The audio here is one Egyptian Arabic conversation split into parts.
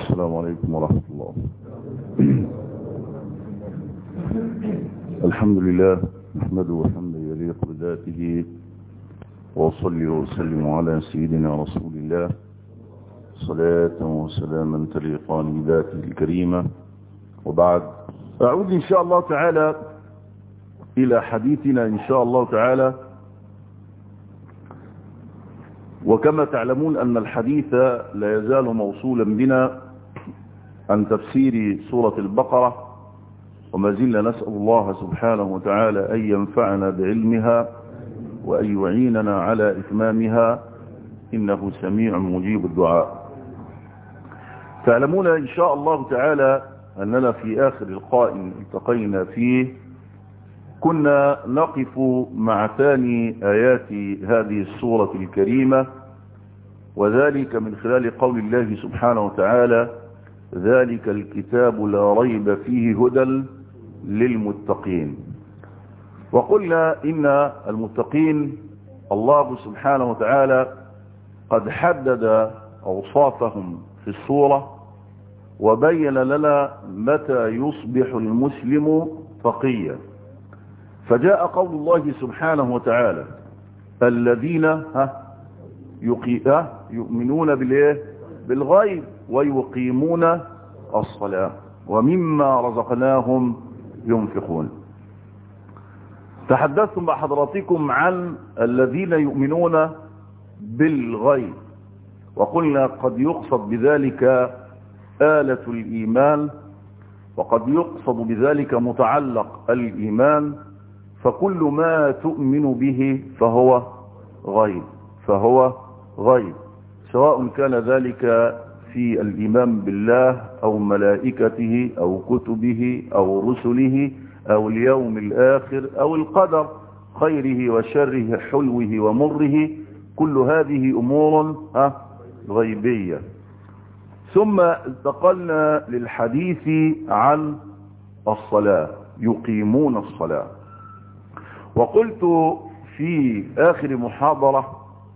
السلام عليكم ورحمة الله الحمد لله نحمده حمدا يليق بذاته وأصلي وأسلم على سيدنا رسول الله صلاة وسلاما تليقان بذاته الكريمة وبعد أعود إن شاء الله تعالى إلى حديثنا إن شاء الله تعالى وكما تعلمون أن الحديث لا يزال موصولا بنا عن تفسير سورة البقرة وما زلنا نسأل الله سبحانه وتعالى أن ينفعنا بعلمها وأن يعيننا على إتمامها إنه سميع مجيب الدعاء تعلمون إن شاء الله تعالى أننا في آخر لقاء التقينا فيه كنا نقف مع ثاني آيات هذه السورة الكريمة وذلك من خلال قول الله سبحانه وتعالى ذلك الكتاب لا ريب فيه هدى للمتقين وقلنا إن المتقين الله سبحانه وتعالى قد حدد أوصافهم في السورة وبين لنا متى يصبح المسلم تقيا فجاء قول الله سبحانه وتعالى الذين ها يؤمنون بالايه بالغيب ويقيمون الصلاة ومما رزقناهم ينفقون تحدثتم مع حضراتكم عن الذين يؤمنون بالغيب وقلنا قد يقصد بذلك آلة الإيمان وقد يقصد بذلك متعلق الإيمان فكل ما تؤمن به فهو غيب فهو غيب سواء كان ذلك في الإيمان بالله أو ملائكته أو كتبه أو رسله أو اليوم الآخر أو القدر خيره وشره حلوه ومره كل هذه أمور غيبية ثم انتقلنا للحديث عن الصلاة يقيمون الصلاة وقلت في آخر محاضرة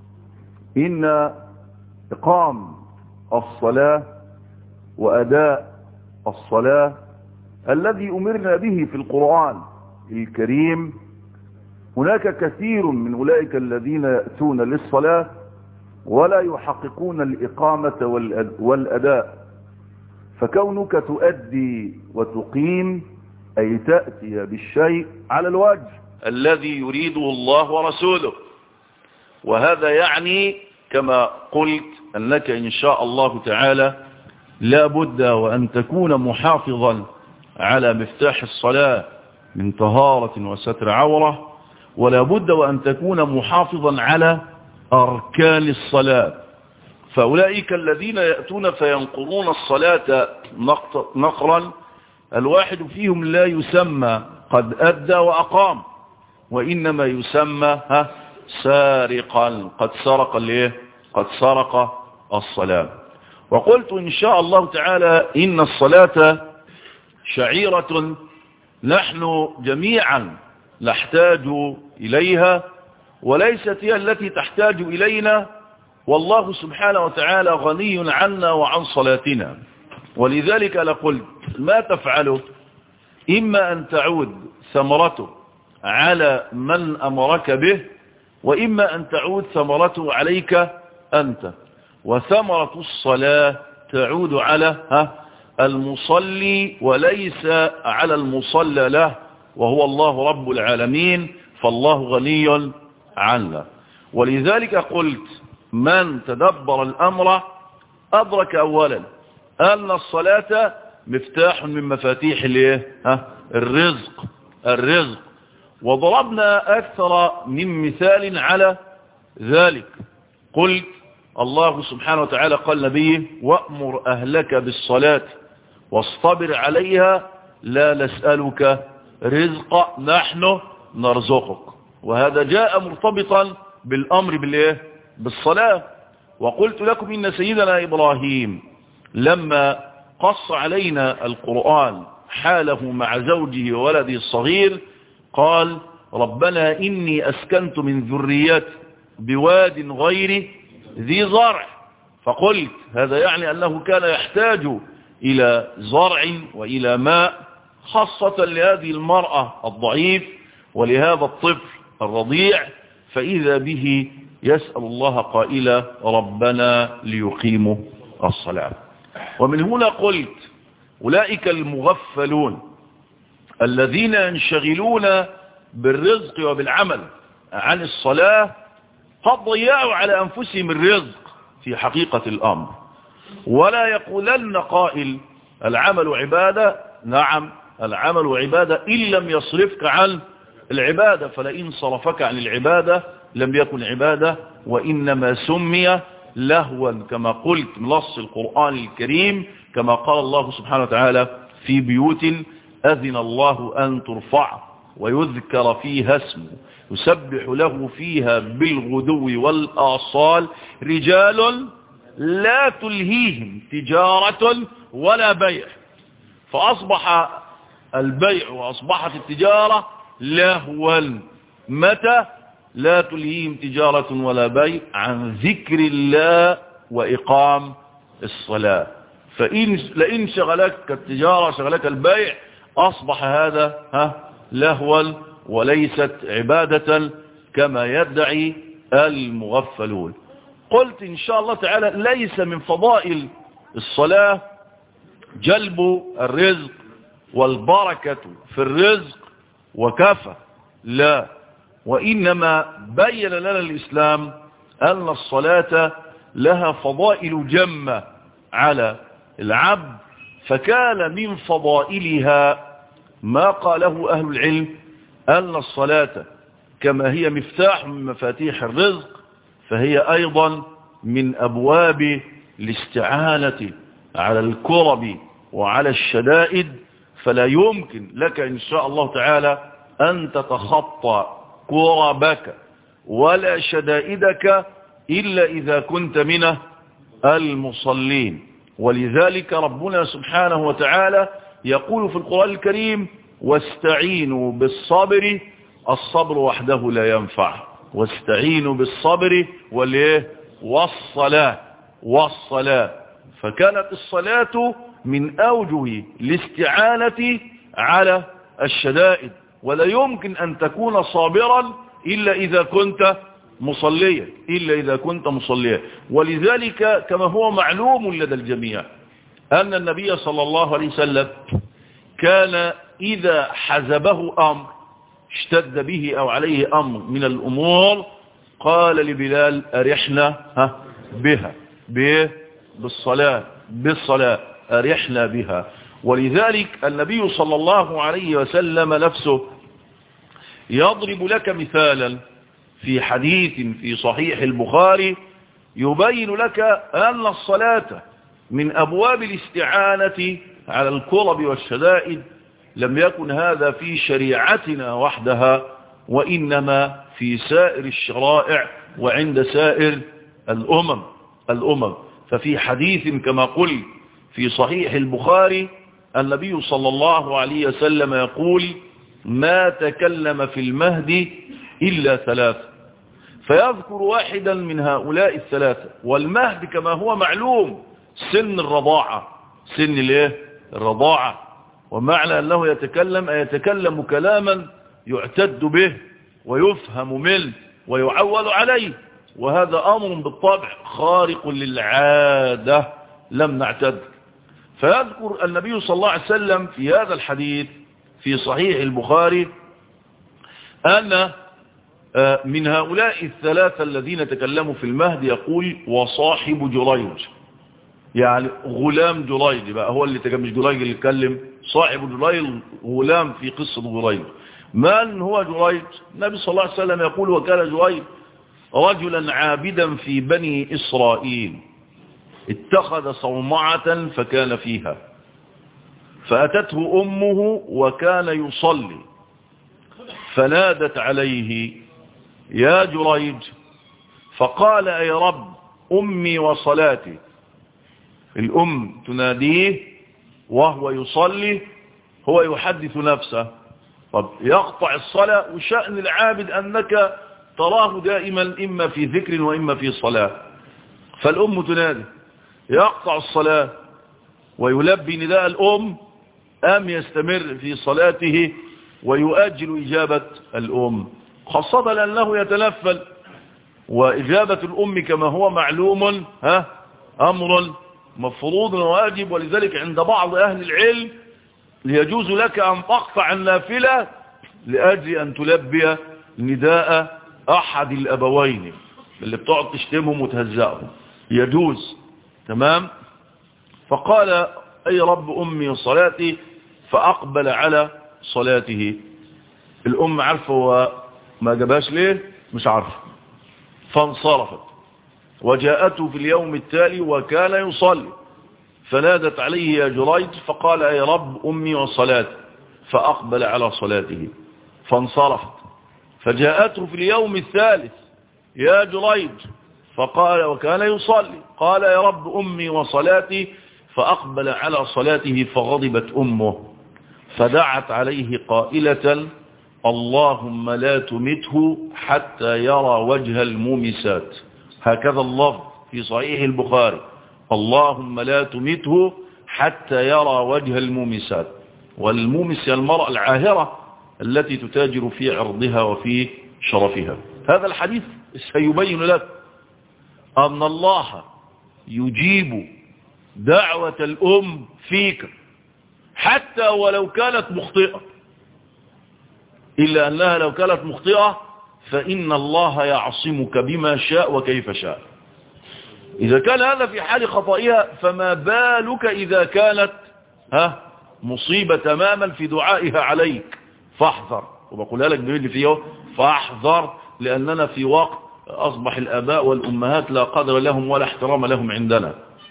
إن إقام الصلاة وأداء الصلاة الذي أمرنا به في القرآن الكريم هناك كثير من أولئك الذين يأتون للصلاة ولا يحققون الإقامة والأداء فكونك تؤدي وتقيم أي تأتي بالشيء على الوجه الذي يريده الله ورسوله وهذا يعني كما قلت أنك إن شاء الله تعالى لا بد وأن تكون محافظا على مفتاح الصلاة من طهارة وستر عورة ولا بد وأن تكون محافظا على أركان الصلاة فأولئك الذين يأتون فينقرون الصلاة نقرا الواحد فيهم لا يسمى قد أدى وأقام وإنما يسمى ها سارقا قد سرق الايه قد سرق الصلاة وقلت إن شاء الله تعالى إن الصلاة شعيرة نحن جميعا نحتاج إليها وليست هي التي تحتاج إلينا والله سبحانه وتعالى غني عنا وعن صلاتنا ولذلك لقلت ما تفعله إما أن تعود ثمرته على من أمرك به وإما أن تعود ثمرته عليك أنت وثمرة الصلاة تعود على ها المصلي وليس على المصلى له وهو الله رب العالمين فالله غني عنا ولذلك قلت من تدبر الأمر أدرك أولا أن الصلاة مفتاح من مفاتيح الايه ها الرزق الرزق وضربنا أكثر من مثال على ذلك قلت الله سبحانه وتعالى قال نبيه وأمر أهلك بالصلاة واصطبر عليها لا نسألك رزق نحن نرزقك وهذا جاء مرتبطا بالأمر بالإيه؟ بالصلاة وقلت لكم إن سيدنا إبراهيم لما قص علينا القرآن حاله مع زوجه وولده الصغير قال ربنا إني أسكنت من ذريتي بواد غير ذي زرع فقلت هذا يعني أنه كان يحتاج إلى زرع وإلى ماء خاصة لهذه المرأة الضعيف ولهذا الطفل الرضيع فإذا به يسأل الله قائلا ربنا ليقيموا الصلاة ومن هنا قلت أولئك المغفلون الذين ينشغلون بالرزق وبالعمل عن الصلاة قد ضيعوا على أنفسهم الرزق في حقيقة الأمر ولا يقولن قائل العمل عبادة نعم العمل عبادة إن لم يصرفك عن العبادة فلئن صرفك عن العبادة لم يكن عبادة وإنما سمي لهوا كما قلت نص القرآن الكريم كما قال الله سبحانه وتعالى في بيوت أذن الله أن ترفع ويذكر فيها اسمه يسبح له فيها بالغدو والآصال رجال لا تلهيهم تجارة ولا بيع فأصبح البيع وأصبحت التجارة لهوا متى لا تلهيهم تجارة ولا بيع عن ذكر الله وإقام الصلاة فإن لئن شغلك التجارة شغلك البيع أصبح هذا ها لهوا وليست عبادة كما يدعي المغفلون قلت إن شاء الله تعالى ليس من فضائل الصلاة جلب الرزق والبركة في الرزق وكفى لا وإنما بين لنا الإسلام أن الصلاة لها فضائل جمة على العبد فكان من فضائلها ما قاله أهل العلم أن الصلاة كما هي مفتاح من مفاتيح الرزق فهي أيضا من أبواب الاستعانة على الكرب وعلى الشدائد فلا يمكن لك إن شاء الله تعالى أن تتخطى كربك ولا شدائدك إلا إذا كنت من المصلين ولذلك ربنا سبحانه وتعالى يقول في القرآن الكريم واستعينوا بالصبر الصبر وحده لا ينفع واستعينوا بالصبر والايه والصلاة والصلاة فكانت الصلاة من أوجه الاستعانة على الشدائد ولا يمكن أن تكون صابرا إلا إذا كنت مصليا إلا إذا كنت مصليا ولذلك كما هو معلوم لدى الجميع أن النبي صلى الله عليه وسلم كان إذا حزبه أمر اشتد به أو عليه أمر من الأمور قال لبلال أرحنا ها بها بإيه بالصلاة بالصلاة أرحنا بها ولذلك النبي صلى الله عليه وسلم نفسه يضرب لك مثالا في حديث في صحيح البخاري يبين لك أن الصلاة من أبواب الاستعانة على الكرب والشدائد لم يكن هذا في شريعتنا وحدها وإنما في سائر الشرائع وعند سائر الأمم الأمم ففي حديث كما قل في صحيح البخاري النبي صلى الله عليه وسلم يقول ما تكلم في المهد إلا ثلاثة فيذكر واحدا من هؤلاء الثلاثة والمهد كما هو معلوم سن الرضاعة سن الايه الرضاعة ومعنى أنه يتكلم أي يتكلم كلاما يعتد به ويفهم منه ويعول عليه وهذا أمر بالطبع خارق للعادة لم نعتد فيذكر النبي صلى الله عليه وسلم في هذا الحديث في صحيح البخاري أن من هؤلاء الثلاثة الذين تكلموا في المهد يقول وصاحب جريج يعني غلام جريج بقى هو اللي مش جريج اللي اتكلم صاحب جريج غلام في قصة جريج من هو جريج النبي صلى الله عليه وسلم يقول وكان جريج رجلا عابدا في بني إسرائيل اتخذ صومعة فكان فيها فأتته أمه وكان يصلي فنادت عليه يا جريج فقال أي رب أمي وصلاتي الأم تناديه وهو يصلي هو يحدث نفسه طب يقطع الصلاة وشأن العابد أنك تراه دائما إما في ذكر وإما في صلاة فالأم تنادي يقطع الصلاة ويلبي نداء الأم أم يستمر في صلاته ويؤجل إجابة الأم خاصة لأنه يتنفل وإجابة الأم كما هو معلوم ها أمر مفروض وواجب ولذلك عند بعض أهل العلم يجوز لك أن تقطع النافلة لأجل أن تلبي نداء أحد الأبوين اللي بتقعد تشتمهم وتهزأهم يجوز تمام فقال أي رب أمي صلاتي فأقبل على صلاته الأم عارفة هو ما جابهاش ليه مش عارفة فانصرفت وجاءته في اليوم التالي وكان يصلي فنادت عليه يا جريج فقال يا رب أمي وصلاتي فأقبل على صلاته فانصرفت فجاءته في اليوم الثالث يا جريج فقال وكان يصلي قال يا رب أمي وصلاتي فأقبل على صلاته فغضبت أمه فدعت عليه قائلة اللهم لا تمته حتى يرى وجه المومسات هكذا اللفظ في صحيح البخاري اللهم لا تمته حتى يرى وجه المومسات والمومس هي المرأة العاهرة التي تتاجر في عرضها وفي شرفها هذا الحديث سيبين لك أن الله يجيب دعوة الأم فيك حتى ولو كانت مخطئة إلا أنها لو كانت مخطئة فإن الله يعصمك بما شاء وكيف شاء إذا كان هذا في حال خطئها فما بالك إذا كانت ها مصيبة تماما في دعائها عليك فاحذر وبقولها لك بيقول لي فيه فاحذر لأننا في وقت أصبح الآباء والأمهات لا قدر لهم ولا احترام لهم عندنا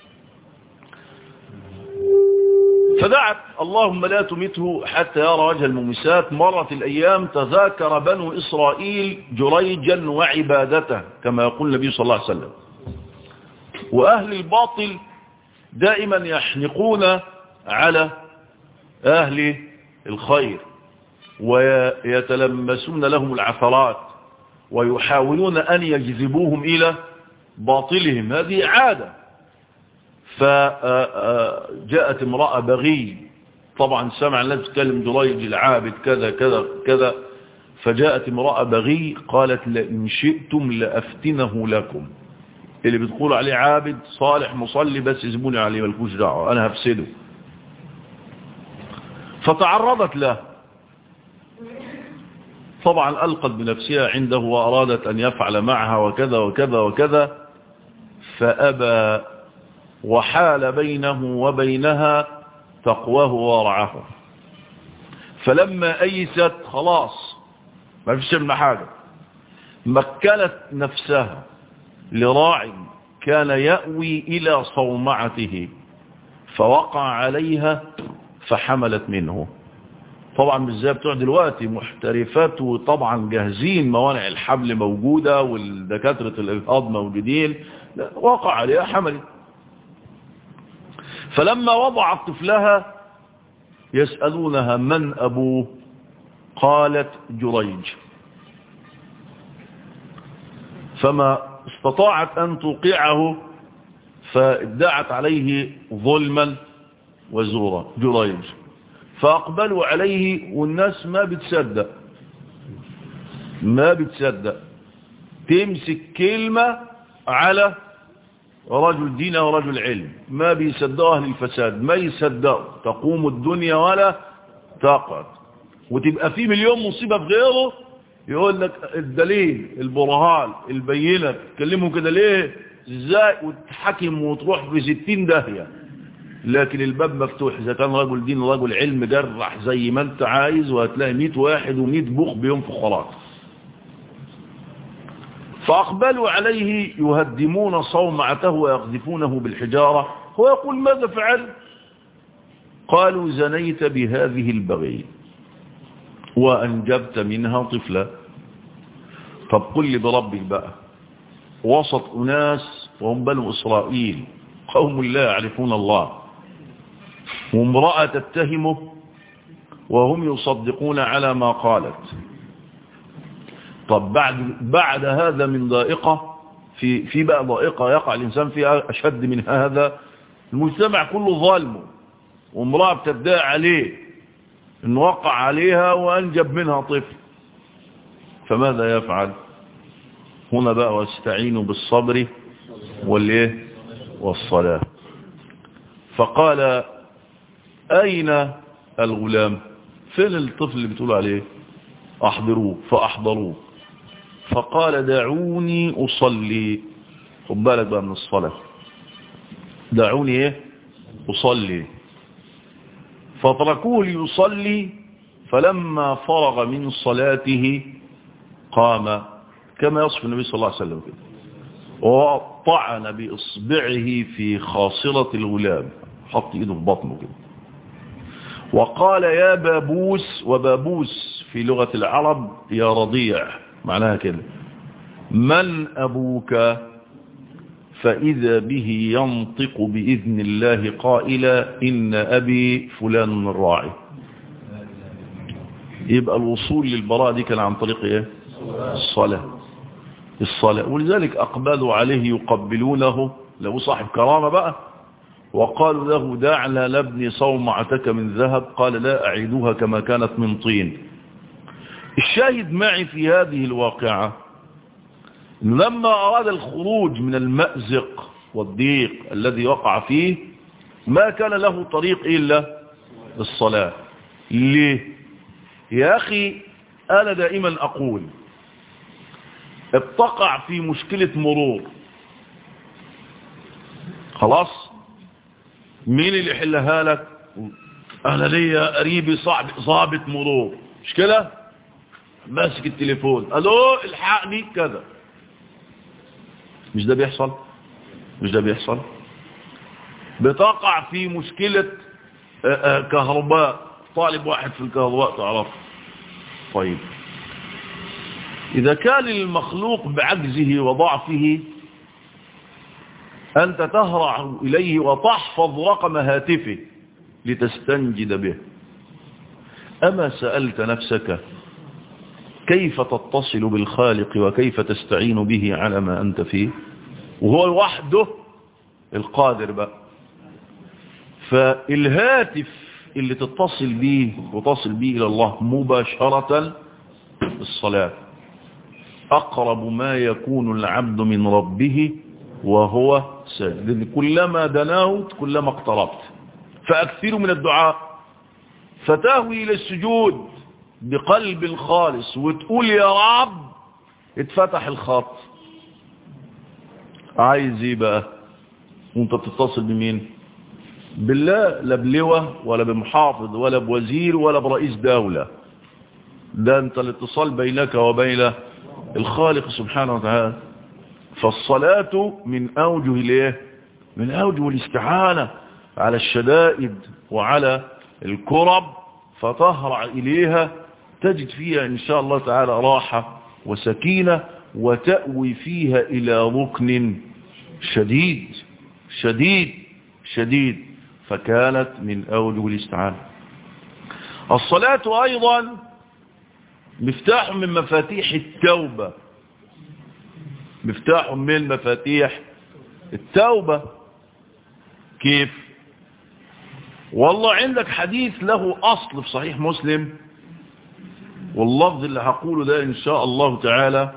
فدعت اللهم لا تمته حتى يرى وجه الممسات مرت الأيام تذاكر بنو إسرائيل جريجا وعبادته كما يقول النبي صلى الله عليه وسلم وأهل الباطل دائما يحنقون على أهل الخير ويتلمسون لهم العثرات ويحاولون أن يجذبوهم إلى باطلهم هذه عادة فجاءت امرأة بغي طبعا سمع الناس تتكلم جريج العابد كذا كذا كذا فجاءت امرأة بغي قالت لئن شئتم لأفتنه لكم اللي بتقول عليه عابد صالح مصلي بس زبوني عليه ملكوش دعوة أنا هفسده فتعرضت له طبعا ألقت بنفسها عنده وأرادت أن يفعل معها وكذا وكذا وكذا فأبى وحال بينه وبينها تقواه ورعه فلما أيست خلاص ما فيش من حاجة مكنت نفسها لراع كان يأوي إلى صومعته فوقع عليها فحملت منه طبعا مش زي بتوع دلوقتي محترفات وطبعا جاهزين موانع الحمل موجودة والدكاترة الإجهاض موجودين وقع عليها حملت فلما وضعت طفلها يسألونها من أبوه قالت جريج فما استطاعت أن توقعه فادعت عليه ظلما وزورا جريج فأقبلوا عليه والناس ما بتصدق ما بتصدق تمسك كلمة على رجل دين ورجل علم ما بيصدقوا أهل الفساد ما يصدقوا تقوم الدنيا ولا تقعد وتبقى في مليون مصيبة في غيره يقول لك الدليل البرهان البينة تكلموا كده ليه ازاي وتحكم وتروح في ستين داهية لكن الباب مفتوح اذا كان رجل دين رجل علم جرح زي ما انت عايز وهتلاقي 100 واحد و100 بوخ بينفخ خلاص فأقبلوا عليه يهدمون صومعته ويقذفونه بالحجارة هو يقول ماذا فعل قالوا زنيت بهذه البغي وأنجبت منها طفلا طب قل لي بربك بقى وسط أناس وهم بنو إسرائيل قوم لا يعرفون الله وامرأة تتهمه وهم يصدقون على ما قالت طب بعد بعد هذا من ضائقة في في بقى ضائقة يقع الإنسان فيها أشد من هذا المجتمع كله ظالمه وامرأة بتدعي عليه انه وقع عليها وانجب منها طفل فماذا يفعل هنا بقى واستعينوا بالصبر والايه والصلاة فقال اين الغلام فين الطفل اللي بتقول عليه احضروه فاحضروه فقال دعوني اصلي خد بالك بقى من الصلاة دعوني ايه اصلي فتركوه ليصلي فلما فرغ من صلاته قام كما يصف النبي صلى الله عليه وسلم كده وطعن بإصبعه في خاصرة الغلام حط ايده في بطنه كده وقال يا بابوس وبابوس في لغة العرب يا رضيع معناها كده من أبوك فإذا به ينطق بإذن الله قائلا إن أبي فلان الراعي يبقى الوصول للبراءة دي كان عن طريق إيه الصلاة الصلاة ولذلك أقبلوا عليه يقبلونه له صاحب كرامة بقى وقالوا له دعنا لابني صومعتك من ذهب قال لا أعيدوها كما كانت من طين الشاهد معي في هذه الواقعة لما أراد الخروج من المأزق والضيق الذي وقع فيه ما كان له طريق إلا الصلاة ليه يا أخي أنا دائما أقول ابتقع في مشكلة مرور خلاص مين اللي يحلها لك أنا ليا قريبي صعب ضابط مرور مش كده ماسك التليفون الو الحقني كذا مش ده بيحصل مش ده بيحصل بتقع في مشكلة كهرباء طالب واحد في الكهرباء تعرف طيب إذا كان المخلوق بعجزه وضعفه أنت تهرع إليه وتحفظ رقم هاتفه لتستنجد به أما سألت نفسك كيف تتصل بالخالق وكيف تستعين به على ما أنت فيه وهو وحده القادر بقى فالهاتف اللي تتصل به وتصل به إلى الله مباشرة الصلاة أقرب ما يكون العبد من ربه وهو ساجد كلما دناه كلما اقتربت فأكثر من الدعاء فتهوي إلى السجود بقلب خالص وتقول يا رب اتفتح الخط عايز ايه بقى وانت بتتصل بمين بالله لا بلواء ولا بمحافظ ولا بوزير ولا برئيس دولة ده انت الاتصال بينك وبين الخالق سبحانه وتعالى فالصلاة من أوجه الايه من أوجه الاستعانة على الشدائد وعلى الكرب فتهرع إليها تجد فيها إن شاء الله تعالى راحة وسكينة وتأوي فيها إلى ركن شديد شديد شديد فكانت من أوجه الاستعانة الصلاة أيضا مفتاح من مفاتيح التوبة مفتاح من مفاتيح التوبة كيف والله عندك حديث له أصل في صحيح مسلم واللفظ اللي هقوله ده إن شاء الله تعالى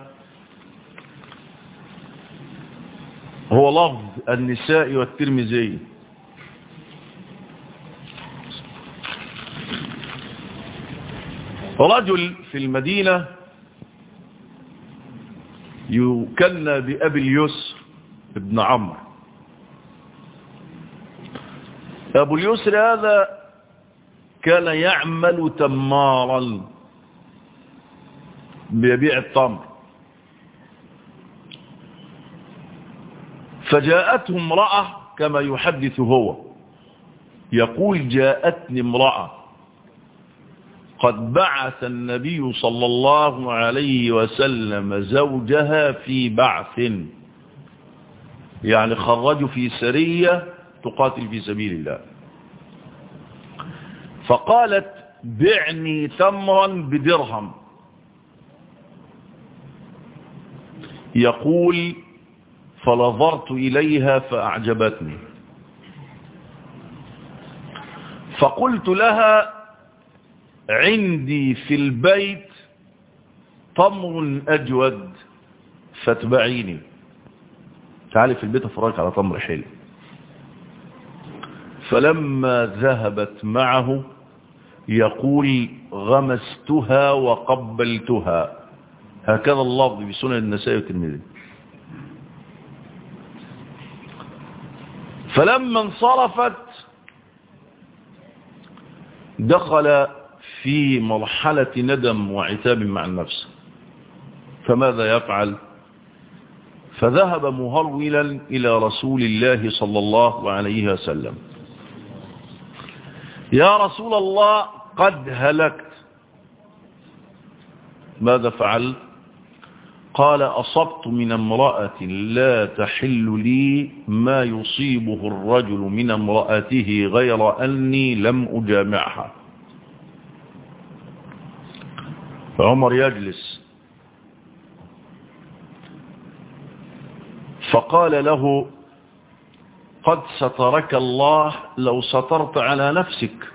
هو لفظ النساء والترمذي رجل في المدينة يكنى بأبي اليسر ابن عمرو أبو اليسر هذا كان يعمل تمارا بيبيع التمر فجاءته امرأة كما يحدث هو يقول جاءتني امرأة قد بعث النبي صلى الله عليه وسلم زوجها في بعث يعني خرجوا في سرية تقاتل في سبيل الله فقالت بعني تمرا بدرهم يقول فنظرت إليها فأعجبتني فقلت لها عندي في البيت تمر أجود فاتبعيني تعالي في البيت افرجك على تمر حلو فلما ذهبت معه يقول غمستها وقبلتها هكذا اللفظ بسنن النسائي والترمذي فلما انصرفت دخل في مرحلة ندم وعتاب مع النفس فماذا يفعل فذهب مهرولا إلى رسول الله صلى الله عليه وسلم يا رسول الله قد هلكت ماذا فعل قال أصبت من امرأة لا تحل لي ما يصيبه الرجل من امرأته غير أني لم أجامعها عمر يجلس فقال له قد سترك الله لو سترت على نفسك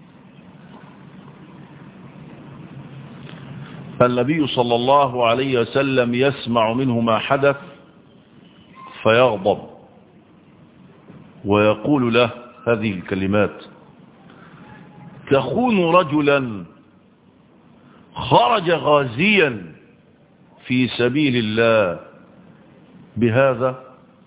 فالنبي صلى الله عليه وسلم يسمع منه ما حدث فيغضب ويقول له هذه الكلمات تخون رجلا خرج غازيا في سبيل الله بهذا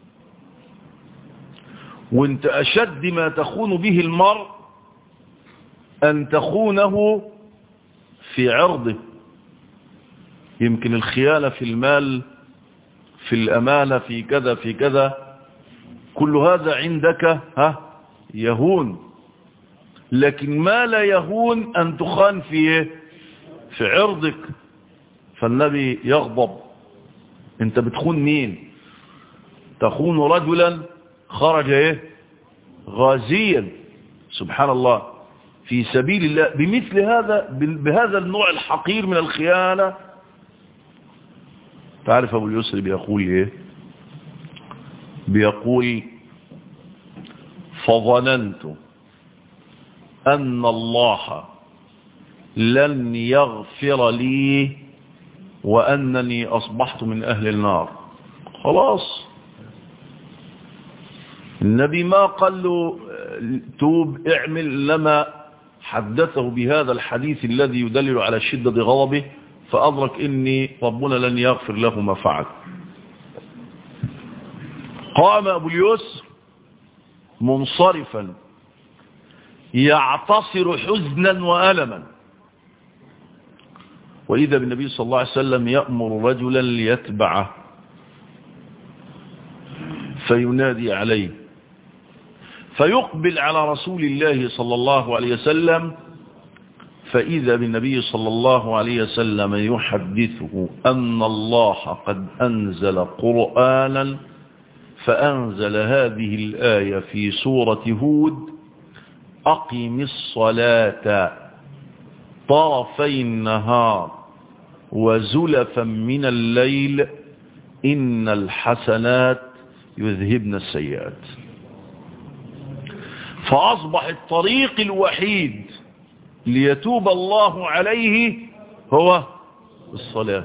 وانت أشد ما تخون به المرء أن تخونه في عرضه يمكن الخيانة في المال في الأمانة في كذا في كذا كل هذا عندك ها يهون لكن ما لا يهون أن تخان في في عرضك فالنبي يغضب انت بتخون مين تخون رجلا خرج ايه غازيا سبحان الله في سبيل الله بمثل هذا بهذا النوع الحقير من الخيانة تعرف ابو اليسر بيقول ايه بيقول فظننت ان الله لن يغفر لي وانني اصبحت من اهل النار خلاص النبي ما قال له توب اعمل لما حدثه بهذا الحديث الذي يدلل على شدة غضبه فأدرك إني ربنا لن يغفر له ما فعل قام أبو اليسر منصرفا يعتصر حزنا وألما وإذا بالنبي صلى الله عليه وسلم يأمر رجلا ليتبعه فينادي عليه فيقبل على رسول الله صلى الله عليه وسلم فإذا بالنبي صلى الله عليه وسلم يحدثه أن الله قد أنزل قرآنا فأنزل هذه الآية في سورة هود أقم الصلاة طرفي النهار وزلفا من الليل إن الحسنات يذهبن السيئات فأصبح الطريق الوحيد ليتوب الله عليه هو الصلاة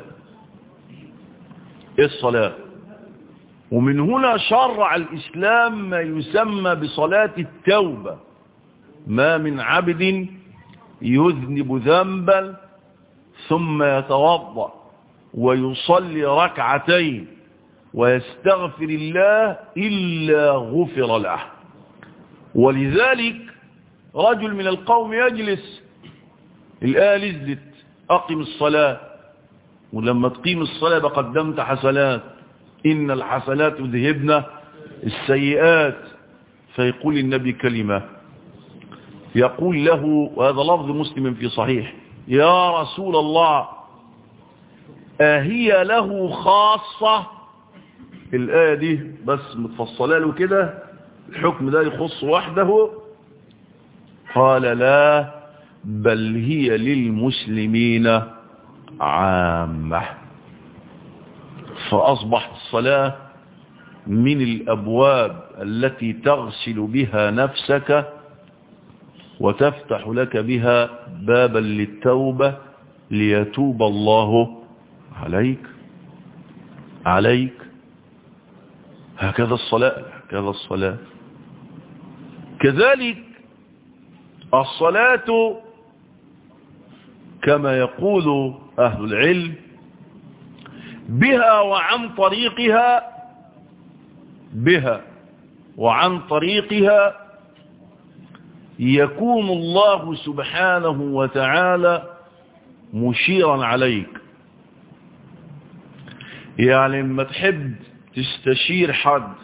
الصلاة ومن هنا شرع الإسلام ما يسمى بصلاة التوبة ما من عبد يذنب ذنبا ثم يتوضأ ويصلي ركعتين ويستغفر الله إلا غفر له ولذلك رجل من القوم يجلس الآية نزلت أقم الصلاة ولما تقيم الصلاة بقدمت حسنات إن الحسنات يذهبن السيئات فيقول النبي كلمة يقول له وهذا لفظ مسلم في صحيح يا رسول الله أهي له خاصة الآية دي بس متفصلة له كده الحكم ده يخص وحده قال لا بل هي للمسلمين عامة فأصبحت الصلاة من الأبواب التي تغسل بها نفسك وتفتح لك بها بابا للتوبة ليتوب الله عليك عليك هكذا الصلاة هكذا الصلاة كذلك الصلاة كما يقول أهل العلم بها وعن طريقها بها وعن طريقها يكون الله سبحانه وتعالى مشيرا عليك يعني لما تحب تستشير حد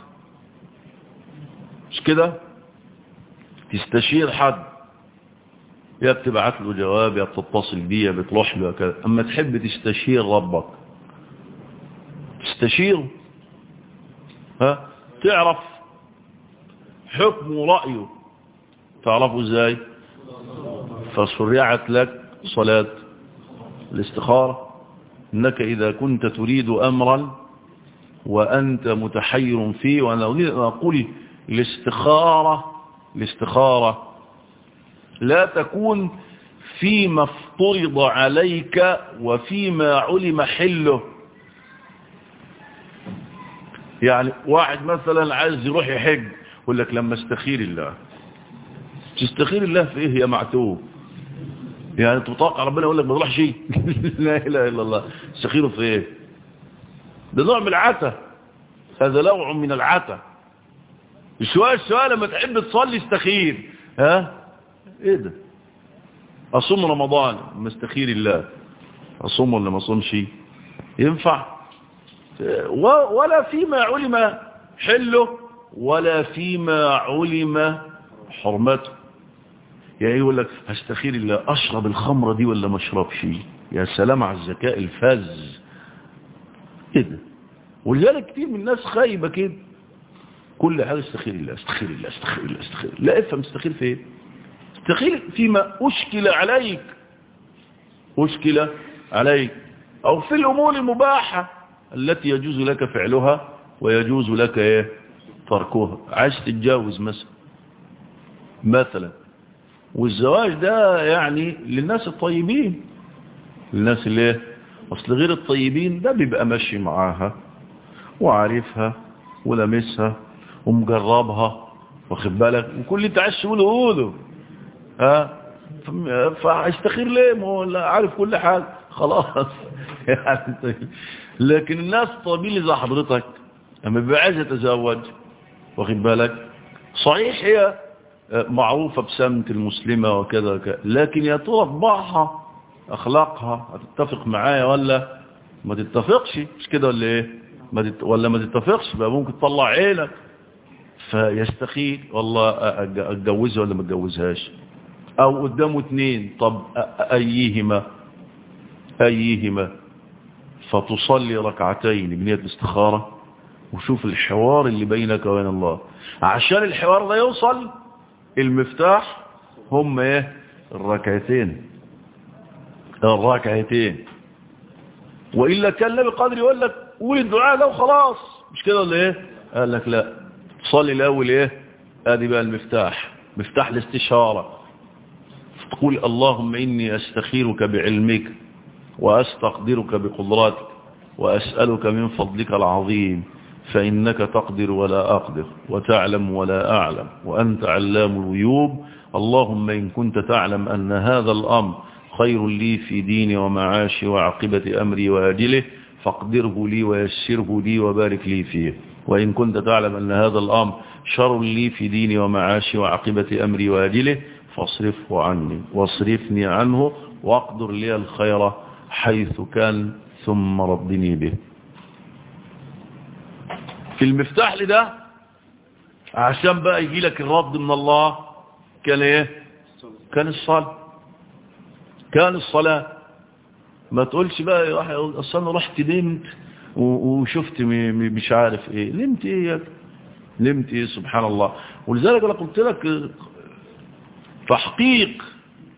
مش كده تستشير حد يا بتبعت له جواب يا بتتصل بيه يا بتروح له كذا اما تحب تستشير ربك تستشيره ها تعرف حكم رأيه تعرفه ازاي فشرعت لك صلاة الاستخارة انك اذا كنت تريد امرا وانت متحير فيه وانا اريد ان اقول الاستخارة الاستخارة لا تكون فيما افترض عليك وفيما علم حله يعني واحد مثلا عايز يروح يحج يقول لك لما استخير الله تستخير الله في ايه يا معتوب يعني تتوقع ربنا يقول لك ما تروح شيء لا اله الا الله استخيره في ايه ده نوع من العتا هذا نوع من العتا السؤال السؤال لما تحب تصلي استخير ها ايه ده اصوم رمضان ما استخير الله اصوم ولا ما اصومش ينفع ولا فيما علم حله ولا فيما علم حرمته يعني يقول لك هستخير الله اشرب الخمرة دي ولا ما اشربش يا سلام على الذكاء الفز ايه ده ولذلك كتير من الناس خايبة كده كل حاجة استخير الله استخير الله استخير الله استخير لا افهم استخير في ايه استخير فيما اشكل عليك اشكل عليك او في الامور المباحة التي يجوز لك فعلها ويجوز لك ايه تركها عايز تتجاوز مثلا مثلا والزواج ده يعني للناس الطيبين للناس اللي ايه اصل غير الطيبين ده بيبقى ماشي معاها وعارفها ولمسها ومجربها واخد بالك وكل اللي انت عايز تقوله قوله ها فهيستخير ليه ما هو عارف كل حاجه خلاص يعني لكن الناس الطيبين اللي زي حضرتك لما بيبقى عايز يتزوج واخد بالك صحيح هي معروفة بسمت المسلمة وكذا وكذا لكن يا ترى طباعها اخلاقها هتتفق معايا ولا ما تتفقش مش كده ولا ايه ما تت... ولا ما تتفقش بقى ممكن تطلع عينك فيستخيل والله اتجوزها ولا ما اتجوزهاش او قدامه اتنين طب ايهما ايهما فتصلي ركعتين بنية الاستخارة وشوف الحوار اللي بينك وبين الله عشان الحوار ده يوصل المفتاح هم ايه الركعتين الركعتين وإلا كان النبي قادر يقول لك قول الدعاء ده وخلاص مش كده ولا ايه قال لك لا صلي الاول ايه ادي بقى المفتاح مفتاح الاستشارة تقول اللهم إني أستخيرك بعلمك وأستقدرك بقدراتك وأسألك من فضلك العظيم فإنك تقدر ولا أقدر وتعلم ولا أعلم وأنت علام الغيوب اللهم إن كنت تعلم أن هذا الأمر خير لي في ديني ومعاشي وعقبة أمري وآجله فاقدره لي ويسره لي وبارك لي فيه وإن كنت تعلم أن هذا الأمر شر لي في ديني ومعاشي وعقبة أمري وآجله فاصرفه عني واصرفني عنه واقدر لي الخير حيث كان ثم ردني به في المفتاح لده عشان بقى يجي لك الرد من الله كان ايه كان الصلاة كان الصلاة ما تقولش بقى اصل انا رحت نمت وشفت مش عارف ايه نمت ايه يا نمت ايه سبحان الله ولذلك انا قلت لك تحقيق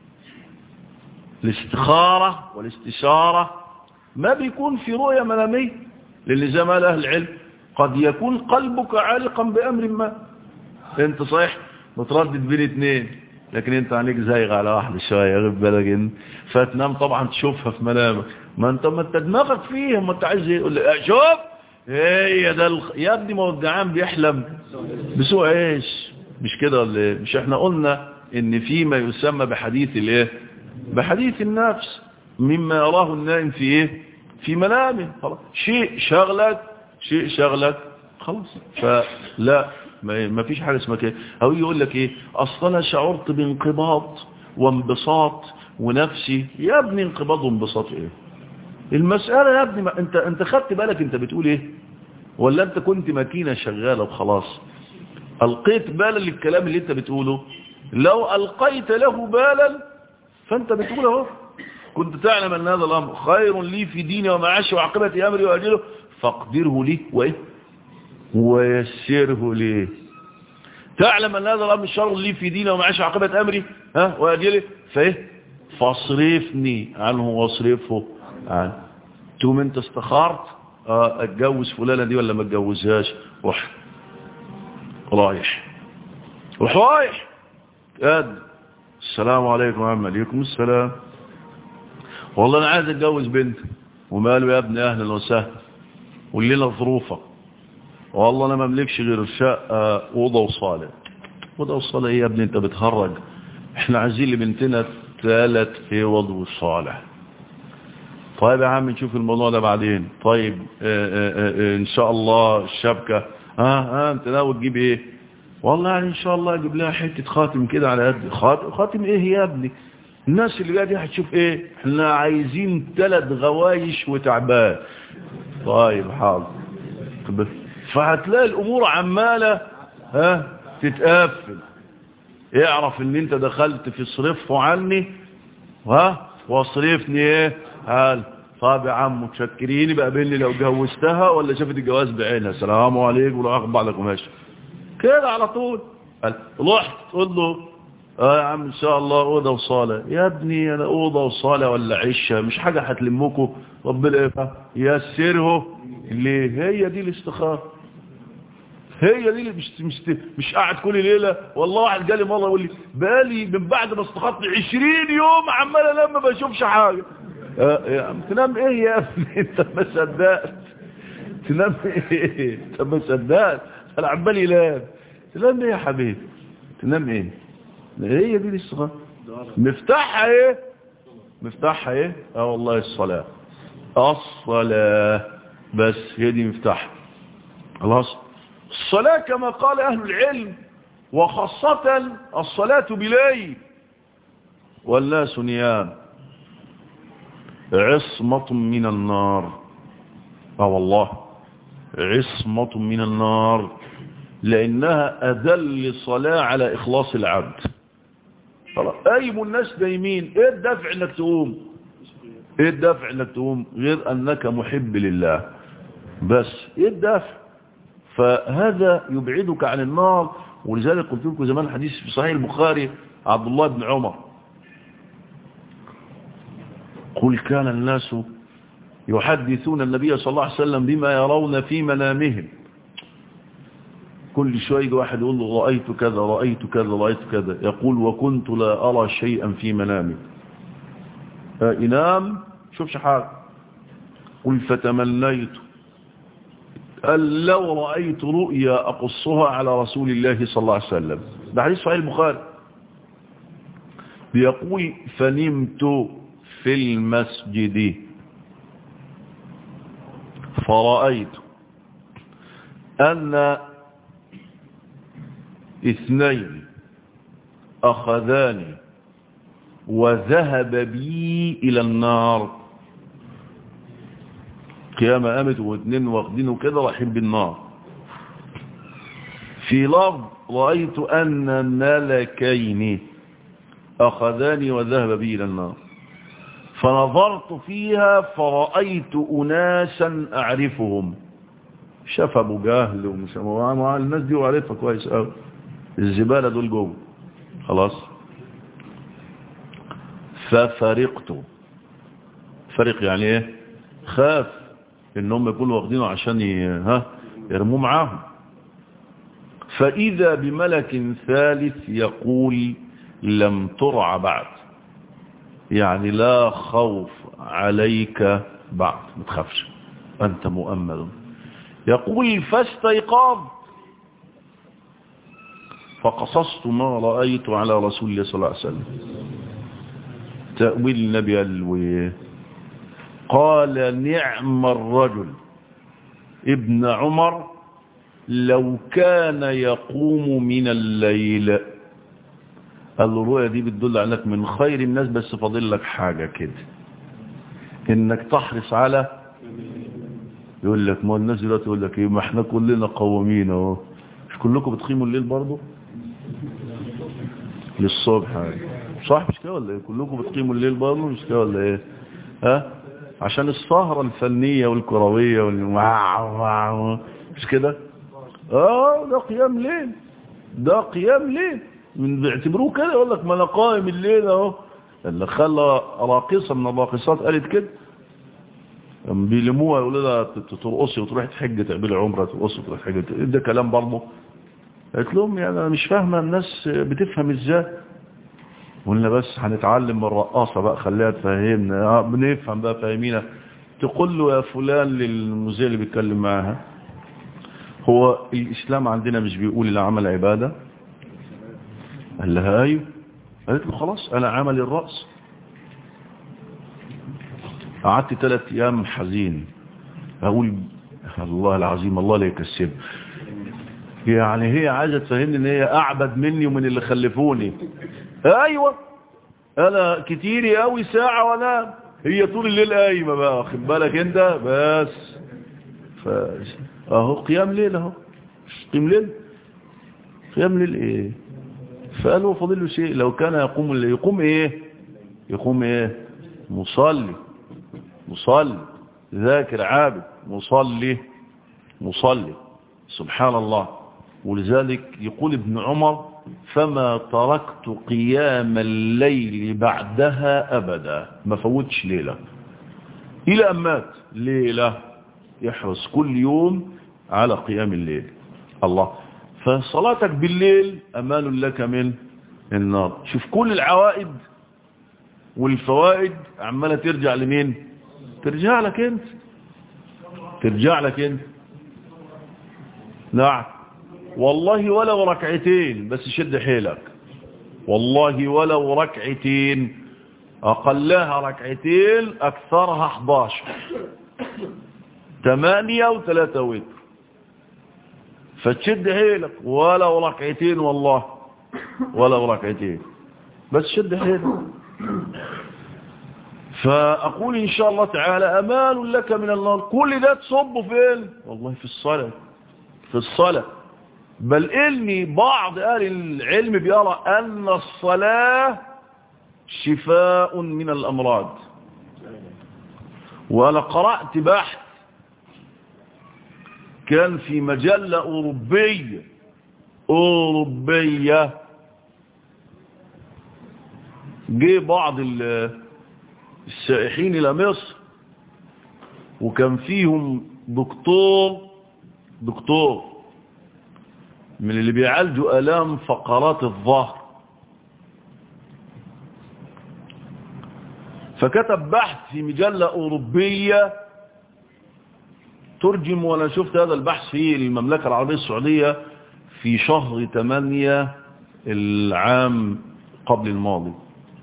الاستخارة والاستشارة ما بيكون في رؤية منامية للي زي ما قال اهل العلم قد يكون قلبك عالقا بأمر ما انت صحيح متردد بين اتنين لكن انت عليك زايغ على واحدة شوية غير بالك انت فتنام طبعا تشوفها في منامك ما انت ما انت دماغك فيها ما انت عايز يقول لي شوف هي ده الخ... يا ابني ما هو الجعان بيحلم بسوء ايش مش كده ولا ايه مش احنا قلنا ان في ما يسمى بحديث الايه بحديث النفس مما يراه النائم في ايه في منامه خلاص شيء شغلك شيء شغلك خلاص فلا ما فيش حاجه اسمها كده او يقول لك ايه اصل انا شعرت بانقباض وانبساط ونفسي يا ابني انقباض وانبساط ايه المسألة يا ابني ما انت انت خدت بالك انت بتقول ايه ولا انت كنت ماكينة شغالة وخلاص القيت بالا للكلام اللي انت بتقوله لو القيت له بالا فانت بتقول اهو كنت تعلم ان هذا الامر خير لي في ديني ومعاشي وعاقبة امري واجله فاقدره لي وايه ويسره لي تعلم ان هذا الامر شر لي في ديني ومعاشي وعاقبة امري ها واجله فايه فاصرفني عنه واصرفه عنه تقوم انت استخارت اه اتجوز فلانة دي ولا ما اتجوزهاش روح رايح روح رايح قاد السلام عليكم وعم عليكم السلام والله انا عايز اتجوز بنت وماله يا ابني اهلا وسهلا والليله ظروفك والله انا ما املكش غير شقه اوضه وصاله اوضه وصاله ايه يا ابني انت بتهرج احنا عايزين لبنتنا ثلاث اوض وصاله طيب يا عم نشوف الموضوع ده بعدين طيب اه اه اه ان شاء الله الشبكه ها ها انت ناوي تجيب ايه والله يعني ان شاء الله اجيب لها حته خاتم كده على قد خاتم, خاتم ايه يا ابني الناس اللي جايه دي هتشوف ايه احنا عايزين ثلاث غوايش وتعبان طيب حاضر فهتلاقي الامور عماله ها تتقفل اعرف ان انت دخلت في صرفه عني ها واصرفني ايه قال طب يا عم متشكرين بقى بيني لو جوزتها ولا شافت الجواز بعينها السلام عليكم ولو اخد بعضك وماشي كده على طول قال رحت تقول له اه يا عم ان شاء الله اوضه وصاله يا ابني انا اوضه وصاله ولا عشه مش حاجه هتلمكم ربنا ييسره ليه هي دي الاستخاره هي دي اللي مش مش مش قاعد كل ليله والله واحد جالي مره يقول لي بالي من بعد ما استخرت 20 يوم عمال انام ما بشوفش حاجه يا عم تنام ايه يا ابني انت ما صدقت تنام ايه انت ما صدقت انا عمال ينام تنام ايه يا حبيبي تنام ايه هي دي الاستخاره مفتاحها ايه مفتاحها ايه اه والله الصلاه الصلاه بس هي دي مفتاحها خلاص الصلاة كما قال أهل العلم وخاصة الصلاة بليل والناس نيام عصمة من النار اه والله عصمة من النار لأنها أدل صلاة على إخلاص العبد أيم الناس دايمين إيه الدافع أنك تقوم إيه الدافع أنك تقوم غير أنك محب لله بس إيه الدافع فهذا يبعدك عن النار ولذلك قلت لكم زمان حديث في صحيح البخاري عبد الله بن عمر قل كان الناس يحدثون النبي صلى الله عليه وسلم بما يرون في منامهم كل شوية واحد يقول له رأيت كذا رأيت كذا رأيت كذا يقول وكنت لا أرى شيئا في منامي إنام شوفش حاجة قل فتمنيت قال لو رأيت رؤيا أقصها على رسول الله صلى الله عليه وسلم ده حديث صحيح البخاري بيقول فنمت في المسجد فرأيت أن اثنين أخذاني وذهب بي إلى النار قيامة قامت واثنين واخدينه كده رايحين بالنار في لفظ رأيت أن ملكين أخذاني وذهب بي إلى النار فنظرت فيها فرأيت أناسا أعرفهم شاف أبو جهل ومش مع الناس دي وعرفها كويس قوي الزبالة دول جوه خلاص ففرقت فرق يعني ايه خاف ان هم يكونوا واخدينه عشان ها يرموه معاهم فاذا بملك ثالث يقول لم ترع بعد يعني لا خوف عليك بعد ما تخافش أنت مؤمل يقول فاستيقظ فقصصت ما رأيت على رسول الله صلى الله عليه وسلم تأويل النبي الويه قال نعم الرجل ابن عمر لو كان يقوم من الليل الرؤية دي بتدل عليك من خير الناس بس فاضل لك حاجة كده انك تحرص على يقول لك ما الناس دلوقتي يقول لك ايه ما احنا كلنا قوامين اهو مش كلكم بتقيموا الليل برضه للصبح صح مش كده ولا ايه كلكم بتقيموا الليل برضه مش كده ولا ايه ها عشان السهرة الفنية والكروية وال مش كده اه ده قيام ليل ده قيام ليل من بيعتبروه كده يقول لك ما انا قائم الليل اهو اللي خلى راقصة من الراقصات قالت كده بيلموها يقولوا لها ترقصي وتروحي تحج تعملي عمره ترقصي وتروحي تحج ده كلام برضه قالت لهم يعني انا مش فاهمه الناس بتفهم ازاي قلنا بس هنتعلم من الرقاصه بقى خليها تفهمنا اه بنفهم بقى فاهمينا تقول له يا فلان للمذيع اللي بيتكلم معاها هو الاسلام عندنا مش بيقول العمل عباده قال لها ايوه قالت له خلاص انا عملي الرأس قعدت ثلاث ايام حزين اقول الله العظيم الله لا يكسب يعني هي عايزه تفهمني ان هي اعبد مني ومن اللي خلفوني ايوه انا كتيري قوي ساعه وانام هي طول الليل قايمه بقى واخد بالك انت بس ف اهو قيام ليل اهو قيام ليل قيام ليل ايه فقالوا فاضل له شيء لو كان يقوم اللي يقوم ايه يقوم ايه مصلي مصلي ذاكر عابد مصلي مصلي سبحان الله ولذلك يقول ابن عمر فما تركت قيام الليل بعدها أبدا ما فوتش ليلة إلى أن مات ليلة يحرص كل يوم على قيام الليل الله فصلاتك بالليل أمان لك من النار شوف كل العوائد والفوائد عمالة ترجع لمين ترجع لك انت ترجع لك انت نعم والله ولو ركعتين بس شد حيلك والله ولو ركعتين أقلها ركعتين أكثرها 11 ثمانية وثلاثة وتر فتشد حيلك ولو ركعتين والله ولو ركعتين بس شد حيلك فأقول إن شاء الله تعالى أمان لك من النار كل ده تصبه فين والله في الصلاة في الصلاة بل إني بعض أهل العلم بيرى أن الصلاة شفاء من الأمراض وأنا قرأت بحث كان في مجلة أوروبية أوروبية جه بعض السائحين إلى مصر وكان فيهم دكتور دكتور من اللي بيعالجوا ألام فقرات الظهر فكتب بحث في مجلة أوروبية ترجم وأنا شفت هذا البحث في المملكة العربية السعودية في شهر 8 العام قبل الماضي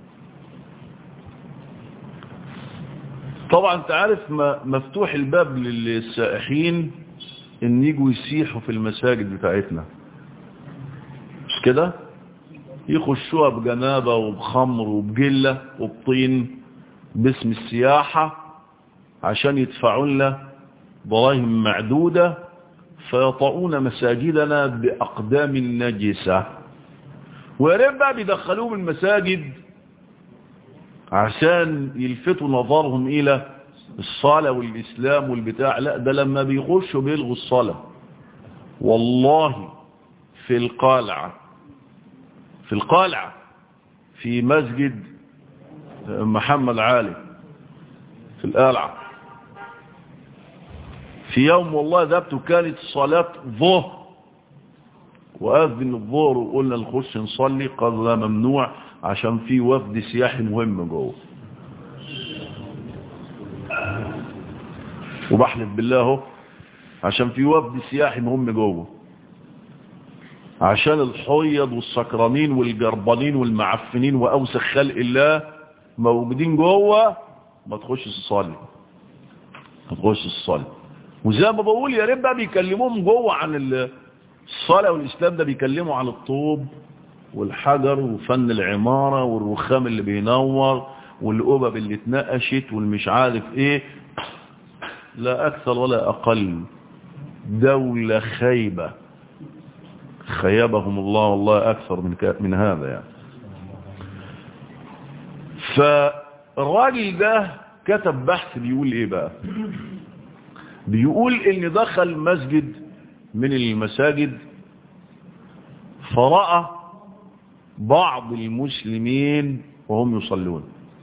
طبعا انت عارف مفتوح الباب للسائحين ان يجوا يسيحوا في المساجد بتاعتنا مش كده يخشوها بجنابة وبخمر وبجلة وبطين باسم السياحة عشان يدفعوا لنا ضرائهم معدودة فيطعون مساجدنا بأقدام نجسة ويارين بقى بيدخلوهم المساجد عشان يلفتوا نظرهم إلى الصلاة والإسلام والبتاع لا ده لما بيخشوا بيلغوا الصلاة والله في القلعة في القلعة في مسجد محمد علي في القلعة في يوم والله ذهبت كانت صلاة ظهر وأذن الظهر وقلنا نخش نصلي قال لا ممنوع عشان في وفد سياحي مهم جوه وبحلف بالله اهو عشان في وفد سياحي مهم جوه عشان الحيض والسكرانين والجربانين والمعفنين واوسخ خلق الله موجودين جوه ما تخش الصلاه ما تخش الصلاه وزي ما بقول يا ريت بقى بيكلموهم جوه عن الصلاه والاسلام ده بيكلموا عن الطوب والحجر وفن العماره والرخام اللي بينور والقبب اللي اتنقشت والمش عارف ايه لا اكثر ولا اقل دولة خيبة خيبهم الله والله اكثر من من هذا يعني فالراجل ده كتب بحث بيقول ايه بقى بيقول ان دخل مسجد من المساجد فرأى بعض المسلمين وهم يصلون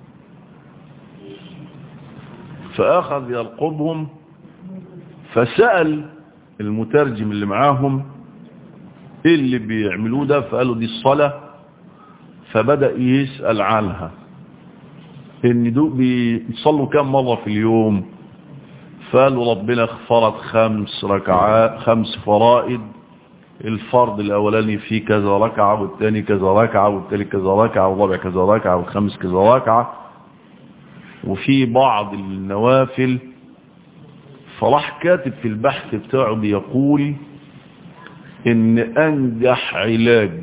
فأخذ يلقبهم فسأل المترجم اللي معاهم ايه اللي بيعملوه ده فقالوا دي الصلاة فبدأ يسأل عنها ان دول بيصلوا كم مرة في اليوم فقالوا ربنا فرض خمس ركعات خمس فرائض الفرض الاولاني فيه كذا ركعة والثاني كذا ركعة والثالث كذا ركعة والرابع كذا ركعة والخامس كذا ركعة وفي بعض النوافل فراح كاتب في البحث بتاعه بيقول ان انجح علاج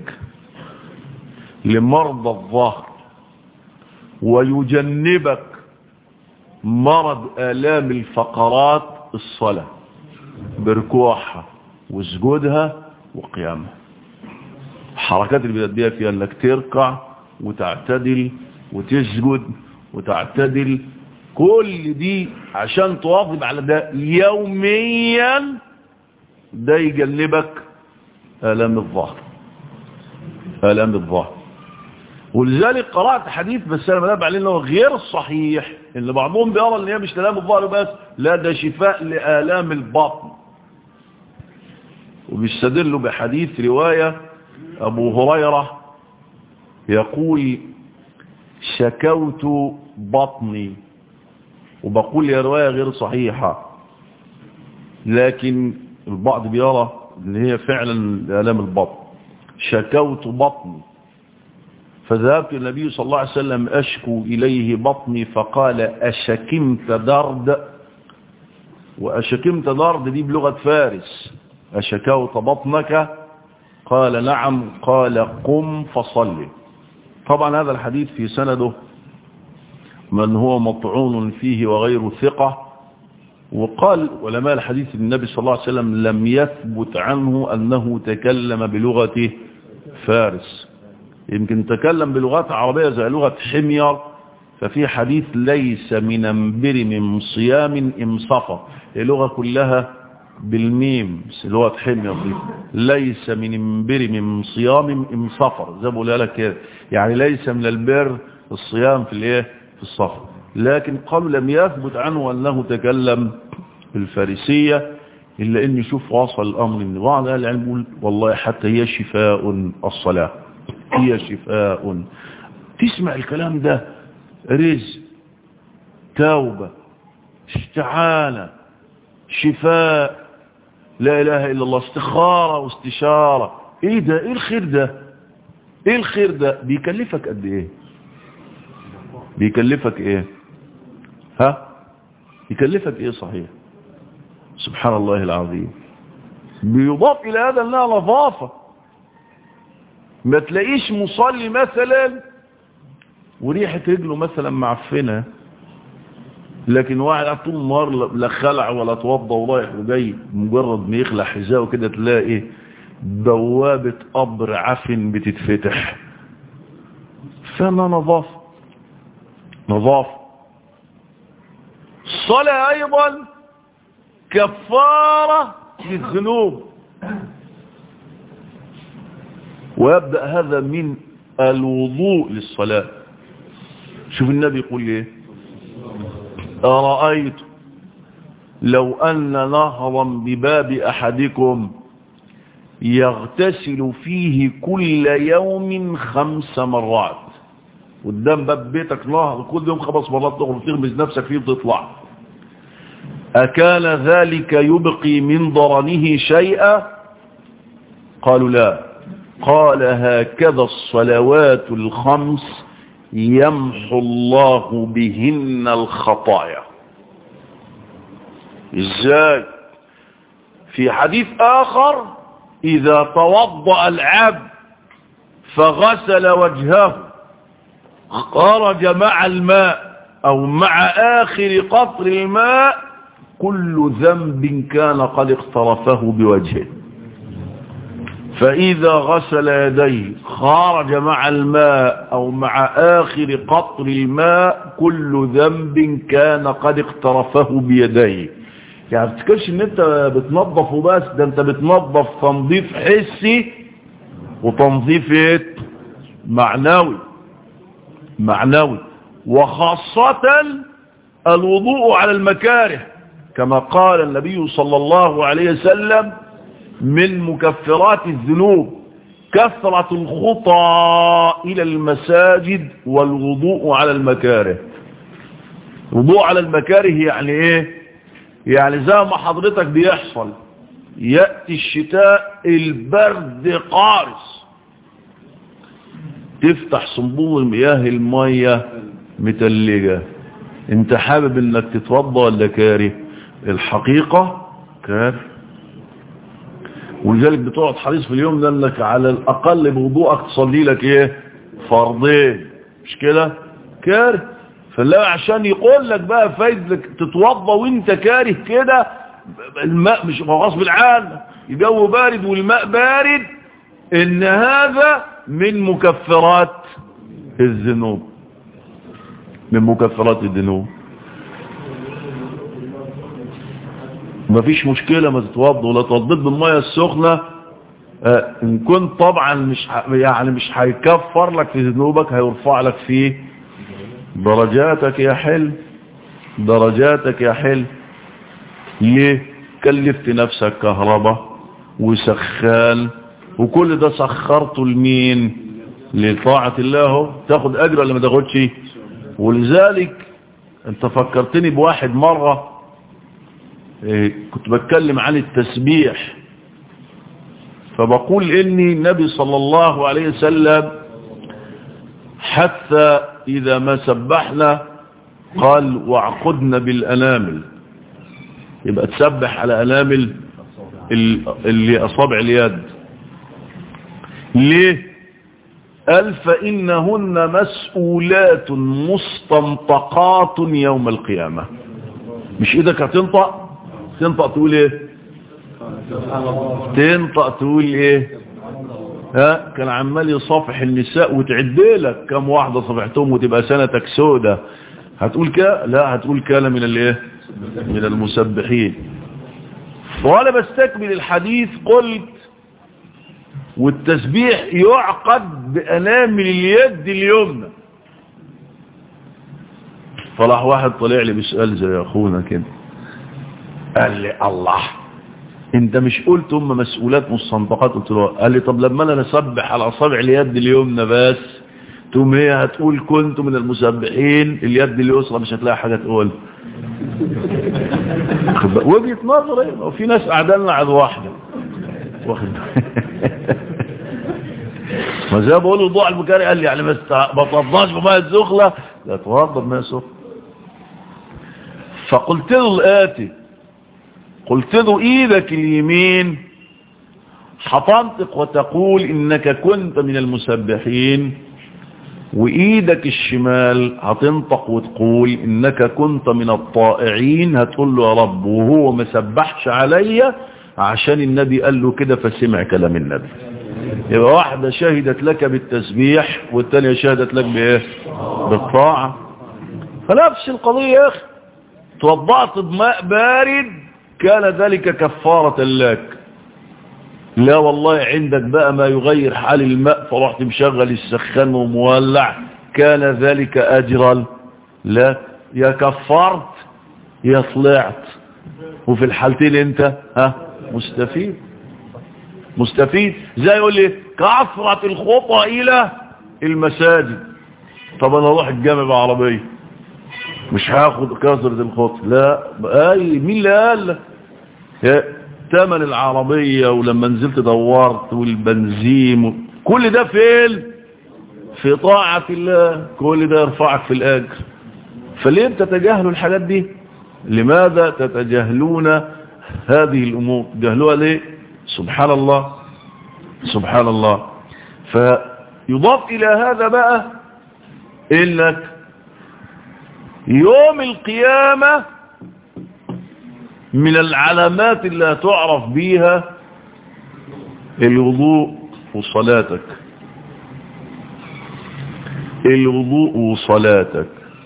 لمرضى الظهر ويجنبك مرض آلام الفقرات الصلاة بركوعها وسجودها وقيامها الحركات اللي بتديها فيها انك تركع وتعتدل وتسجد وتعتدل كل دي عشان تواظب على ده يوميا ده يجنبك آلام الظهر آلام الظهر ولذلك قرأت حديث بس انا منبه عليه انه غير صحيح ان بعضهم بيرى ان هي مش آلام الظهر بس لا ده شفاء لآلام البطن وبيستدلوا بحديث رواية ابو هريرة يقول شكوت بطني وبقول يا رواية غير صحيحة لكن البعض بيرى ان هي فعلا آلام البطن شكوت بطني فذهبت النبي صلى الله عليه وسلم أشكو إليه بطني فقال أشكمت درد وأشكمت درد دي بلغة فارس أشكوت بطنك قال نعم قال قم فصل طبعا هذا الحديث في سنده من هو مطعون فيه وغير ثقة وقال علماء الحديث النبي صلى الله عليه وسلم لم يثبت عنه أنه تكلم بلغة فارس يمكن تكلم بلغات عربية زي لغة حمير ففي حديث ليس من انبر من صيام امصفر اللغة كلها بالميم لغة حمير دي ليس من انبر من صيام امصفر زي بقول لك كده يعني ليس من البر الصيام في الايه في الصفر لكن قالوا لم يثبت عنه انه تكلم بالفارسية الا ان يشوف واصل الامر ان بعض اهل العلم يقول والله حتى هي شفاء الصلاه هي شفاء تسمع الكلام ده رزق توبة استعانة شفاء لا إله إلا الله استخارة واستشارة ايه ده ايه الخير ده ايه الخير ده بيكلفك قد ايه بيكلفك ايه ها يكلفك ايه صحيح سبحان الله العظيم بيضاف الى هذا انها نظافه ما تلاقيش مصلي مثلا وريحة رجله مثلا معفنة لكن واحد طول النهار لا خلع ولا توضى ورايح وجاي مجرد ما يخلع حذاءه كده تلاقي بوابة قبر عفن بتتفتح فانا نظافة نظافة الصلاة ايضا كفارة للذنوب ويبدأ هذا من الوضوء للصلاة شوف النبي يقول ايه أرأيت لو أن نهرا بباب أحدكم يغتسل فيه كل يوم خمس مرات قدام باب بيتك نهر كل يوم خمس مرات تخرج تغمز نفسك فيه وتطلع أكان ذلك يبقي من ضرنه شيئا قالوا لا قال هكذا الصلوات الخمس يمحو الله بهن الخطايا ازاي في حديث آخر إذا توضأ العبد فغسل وجهه خرج مع الماء أو مع آخر قطر الماء كل ذنب كان قد اقترفه بوجهه فإذا غسل يديه خرج مع الماء أو مع آخر قطر الماء كل ذنب كان قد اقترفه بيديه يعني بتكرش ان انت بتنظف وبس ده انت بتنظف تنظيف حسي وتنظيف ايه معنوي معنوي وخاصة الوضوء على المكاره كما قال النبي صلى الله عليه وسلم من مكفرات الذنوب كثرة الخطى إلى المساجد والوضوء على المكاره الوضوء على المكاره يعني ايه يعني زي ما حضرتك بيحصل يأتي الشتاء البرد قارس تفتح صنبوب المياه المية متلجة انت حابب انك تتوضى ولا كاره الحقيقة كاره ولذلك بتقعد حريص في اليوم ده انك على الاقل بوضوءك تصلي لك ايه فرضين مش كده كاره فلا عشان يقول لك بقى فايدك تتوضى وانت كاره كده الماء مش غصب عنك الجو بارد والماء بارد ان هذا من مكفرات الذنوب من مكفرات الذنوب مفيش مشكلة ما تتوضى ولا توضيت بالمية السخنة آه ان كنت طبعا مش يعني مش هيكفر لك في ذنوبك هيرفع لك فيه درجاتك يا حل درجاتك يا حل ليه كلفت نفسك كهرباء وسخان وكل ده سخرته لمين لطاعة الله تاخد اجر ولا ما تاخدش ولذلك انت فكرتني بواحد مرة إيه كنت بتكلم عن التسبيح فبقول اني النبي صلى الله عليه وسلم حتى إذا ما سبحنا قال وعقدنا بالأنامل يبقى تسبح على أنامل اللي أصابع اليد ليه قال فإنهن مسؤولات مستنطقات يوم القيامة مش إيدك هتنطق تنطق تقول ايه تنطق تقول ايه ها كان عمال يصافح النساء وتعدلك كم واحدة صفحتهم وتبقى سنتك سودة هتقول كده لا هتقول كده من الايه من المسبحين وانا بستكمل الحديث قلت والتسبيح يعقد بأنامل اليد اليمنى فراح واحد طلع لي بسؤال زي اخونا كده قال لي الله انت مش قلت هم مسؤولات مستنطقات قلت له قال لي طب لما انا نسبح على اصابع اليد اليمنى بس تقوم هي هتقول كنت من المسبحين اليد اليسرى مش هتلاقي حاجه تقول وجهه نظر ايه وفي ناس قاعدين على واحده واخد ما زي ما بقول الضوء البكاري قال لي يعني ما تفضاش بماء الزخله لا توضى بماء سخن فقلت له الاتي قلت له ايدك اليمين هتنطق وتقول انك كنت من المسبحين وايدك الشمال هتنطق وتقول انك كنت من الطائعين هتقول له يا رب وهو ما سبحش عليا عشان النبي قال له كده فسمع كلام النبي يبقى واحدة شهدت لك بالتسبيح والتانية شهدت لك بايه بالطاعة فنفس القضية يا اخي توضعت بماء بارد كان ذلك كفارة لك لا والله عندك بقى ما يغير حال الماء فرحت مشغل السخان ومولع كان ذلك أجرا لا يا كفرت يا طلعت وفي الحالتين انت ها مستفيد مستفيد زي يقول لي كثرة الخطى إلى المساجد طب انا اروح الجامع بعربيه مش هاخد كسرة الخط لا اي مين اللي قال لك تمن العربية ولما نزلت دورت والبنزين كل ده فين في طاعة الله كل ده يرفعك في الأجر فليه تتجاهلوا الحاجات دي لماذا تتجاهلون هذه الأمور جهلوها ليه سبحان الله سبحان الله فيضاف إلى هذا بقى إنك يوم القيامة من العلامات اللي تعرف بيها الوضوء وصلاتك الوضوء وصلاتك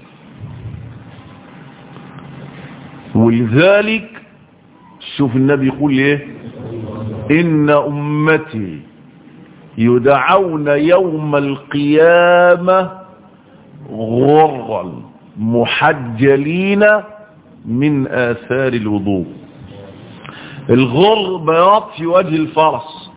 ولذلك شوف النبي يقول ايه ان امتي يدعون يوم القيامة غرا محجلين من آثار الوضوء الغر بياض في وجه الفرس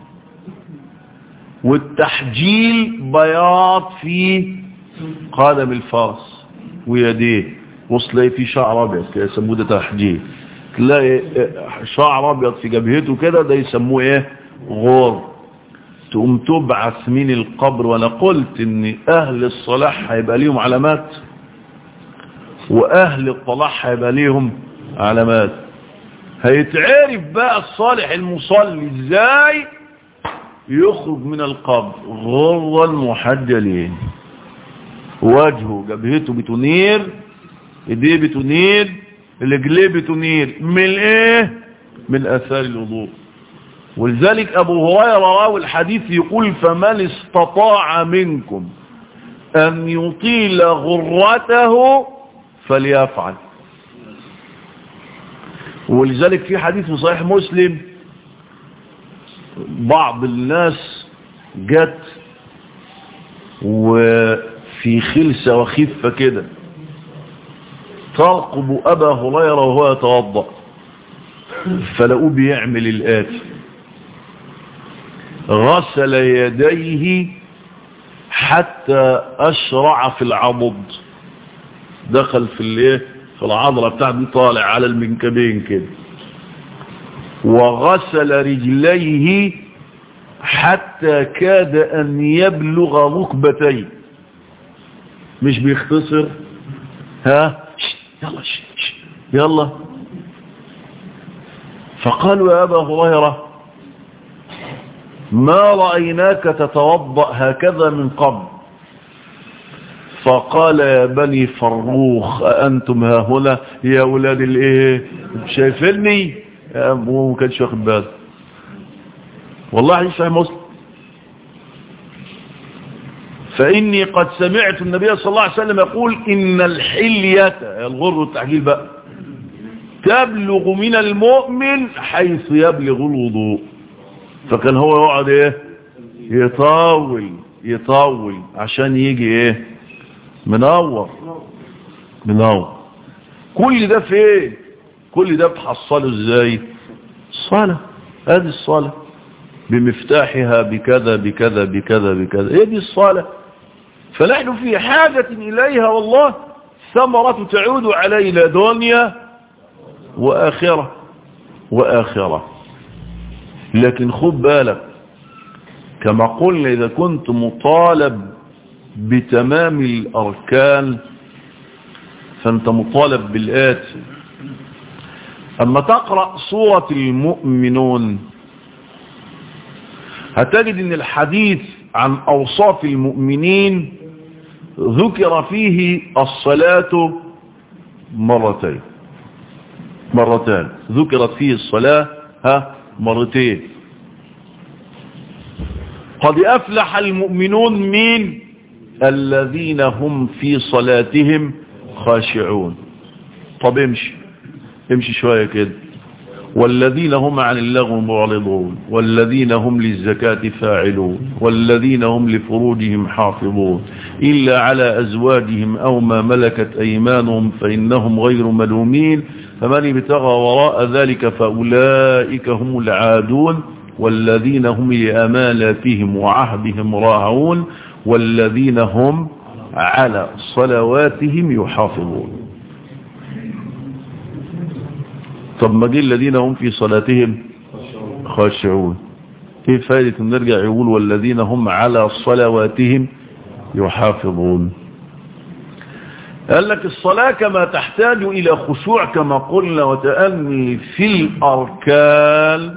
والتحجيل بياض في قدم الفرس ويديه وصل في شعر ابيض كده يسموه ده تحجيل تلاقي شعر ابيض في جبهته كده ده يسموه ايه غر تقوم تبعث من القبر وانا قلت ان اهل الصلاح هيبقى ليهم علامات واهل الطلاح هيبقى ليهم علامات هيتعرف بقى الصالح المصلي ازاي يخرج من القبر غرا محجلين وجهه جبهته بتنير ايديه بتنير رجليه بتنير من ايه من اثار الوضوء ولذلك ابو هريره راوي الحديث يقول فمن استطاع منكم ان يطيل غرته فليفعل ولذلك في حديث في صحيح مسلم بعض الناس جت وفي خلسة وخفة كده ترقب أبا هريرة وهو يتوضأ فلقوه بيعمل الآتي غسل يديه حتى أشرع في العضد دخل في الايه في العضلة بتاعته طالع على المنكبين كده وغسل رجليه حتى كاد أن يبلغ ركبتيه مش بيختصر ها يلا ش ش يلا فقالوا يا أبا هريرة ما رأيناك تتوضأ هكذا من قبل فقال يا بني فروخ أنتم ها هنا يا أولاد الإيه شايفيني هو ما كانش واخد باله والله حديث صحيح مسلم فإني قد سمعت النبي صلى الله عليه وسلم يقول إن الحلية الغر والتعجيل بقى تبلغ من المؤمن حيث يبلغ الوضوء فكان هو يقعد ايه يطول يطول عشان يجي ايه منور منور كل ده فين كل ده بتحصله ازاي الصلاة ادي الصلاة بمفتاحها بكذا بكذا بكذا بكذا هي دي الصلاة فنحن في حاجة إليها والله ثمرة تعود علينا دنيا وآخرة وآخرة لكن خد بالك كما قلنا إذا كنت مطالب بتمام الأركان فأنت مطالب بالآتي أما تقرأ سورة المؤمنون هتجد أن الحديث عن أوصاف المؤمنين ذكر فيه الصلاة مرتين مرتان ذكرت فيه الصلاة ها مرتين قد أفلح المؤمنون مين الذين هم في صلاتهم خاشعون طب امشي امشي شوية كده والذين هم عن اللغو معرضون والذين هم للزكاة فاعلون والذين هم لفروجهم حافظون إلا على أزواجهم أو ما ملكت أيمانهم فإنهم غير ملومين فمن ابتغى وراء ذلك فأولئك هم العادون والذين هم لأماناتهم وعهدهم راعون والذين هم على صلواتهم يحافظون طب ما جه الذين هم في صلاتهم خاشعون ايه فائدة ان نرجع يقول والذين هم على صلواتهم يحافظون قال لك الصلاة كما تحتاج إلى خشوع كما قلنا وتأني في الأركان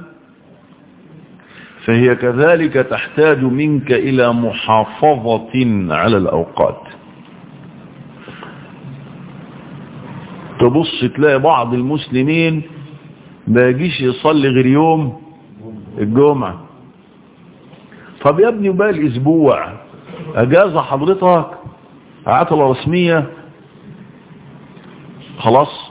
فهي كذلك تحتاج منك إلى محافظة على الأوقات تبص تلاقي بعض المسلمين ما يجيش يصلي غير يوم الجمعة طب يا ابني بقى الاسبوع اجازة حضرتك عطلة رسمية خلاص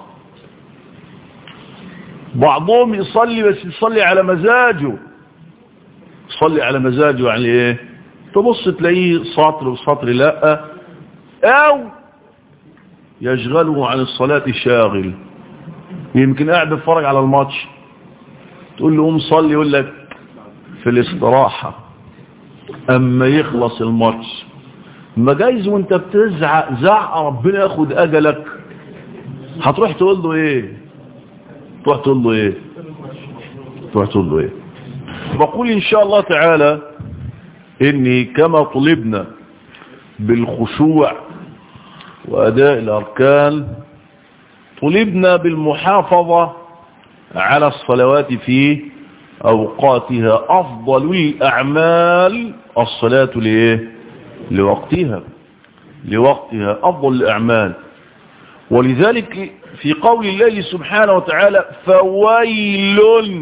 بعضهم يصلي بس يصلي على مزاجه يصلي على مزاجه يعني ايه تبص تلاقيه سطر وسطر لا او يشغله عن الصلاة شاغل يمكن قاعد بيتفرج على الماتش تقول له قوم صلي يقول لك في الاستراحة اما يخلص الماتش ما جايز وانت بتزعق زعق ربنا ياخد اجلك هتروح تقول له ايه تروح تقول له ايه تروح تقول له ايه بقول ان شاء الله تعالى اني كما طلبنا بالخشوع واداء الاركان طلبنا بالمحافظة على الصلوات في اوقاتها افضل الاعمال الصلاة لايه لوقتها لوقتها افضل الاعمال ولذلك في قول الله سبحانه وتعالى فويل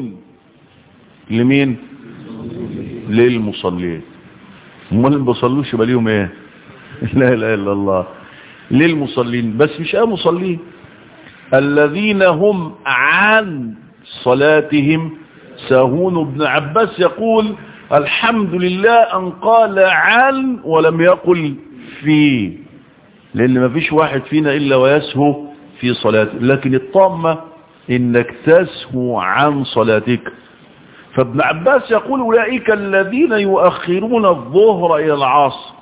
لمين للمصلين هم اللي بيصلوش يبقى ليهم ايه لا اله الا الله للمصلين بس مش ايه مصلين الذين هم عن صلاتهم ساهون ابن عباس يقول الحمد لله ان قال عن ولم يقل في لان ما فيش واحد فينا الا ويسهو في صلاته لكن الطامة انك تسهو عن صلاتك فابن عباس يقول اولئك الذين يؤخرون الظهر الى العصر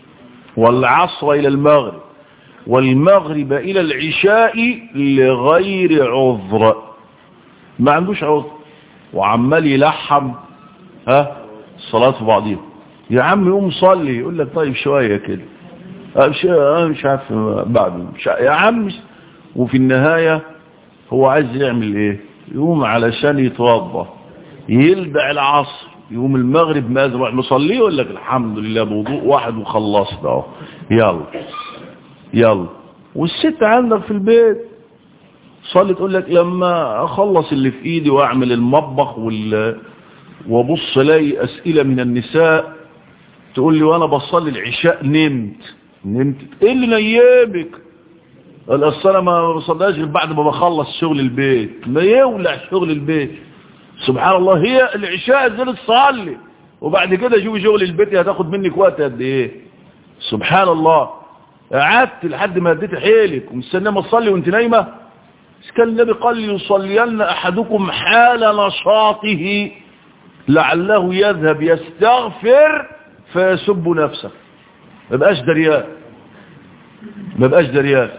والعصر الى المغرب والمغرب الى العشاء لغير عذر ما عندوش عذر وعمال يلحم ها الصلاة في بعضها يا عم يقوم صلي يقول لك طيب شوية كده انا مش عارف بعد مش يا عم وفي النهاية هو عايز يعمل ايه يقوم علشان يتوضى يلدع العصر يقوم المغرب ماذا روح مصلي يقول لك الحمد لله بوضوء واحد وخلصت اهو يلا يلا والست عندك في البيت صلي تقول لك لما اخلص اللي في ايدي واعمل المطبخ وال وابص الاقي اسئله من النساء تقول لي وانا بصلي العشاء نمت نمت ايه اللي نيمك قال اصل انا ما بصليهاش غير بعد ما بخلص شغل البيت ما يولع شغل البيت سبحان الله هي العشاء ازاي تصلي وبعد كده شوفي شغل البيت هتاخد منك وقت قد ايه سبحان الله قعدت لحد ما اديت حيلك ومستنيه ما تصلي وانت نايمه كان النبي قال يصلين احدكم حال نشاطه لعله يذهب يستغفر فيسب نفسه ما بقاش دريان ما بقاش دريان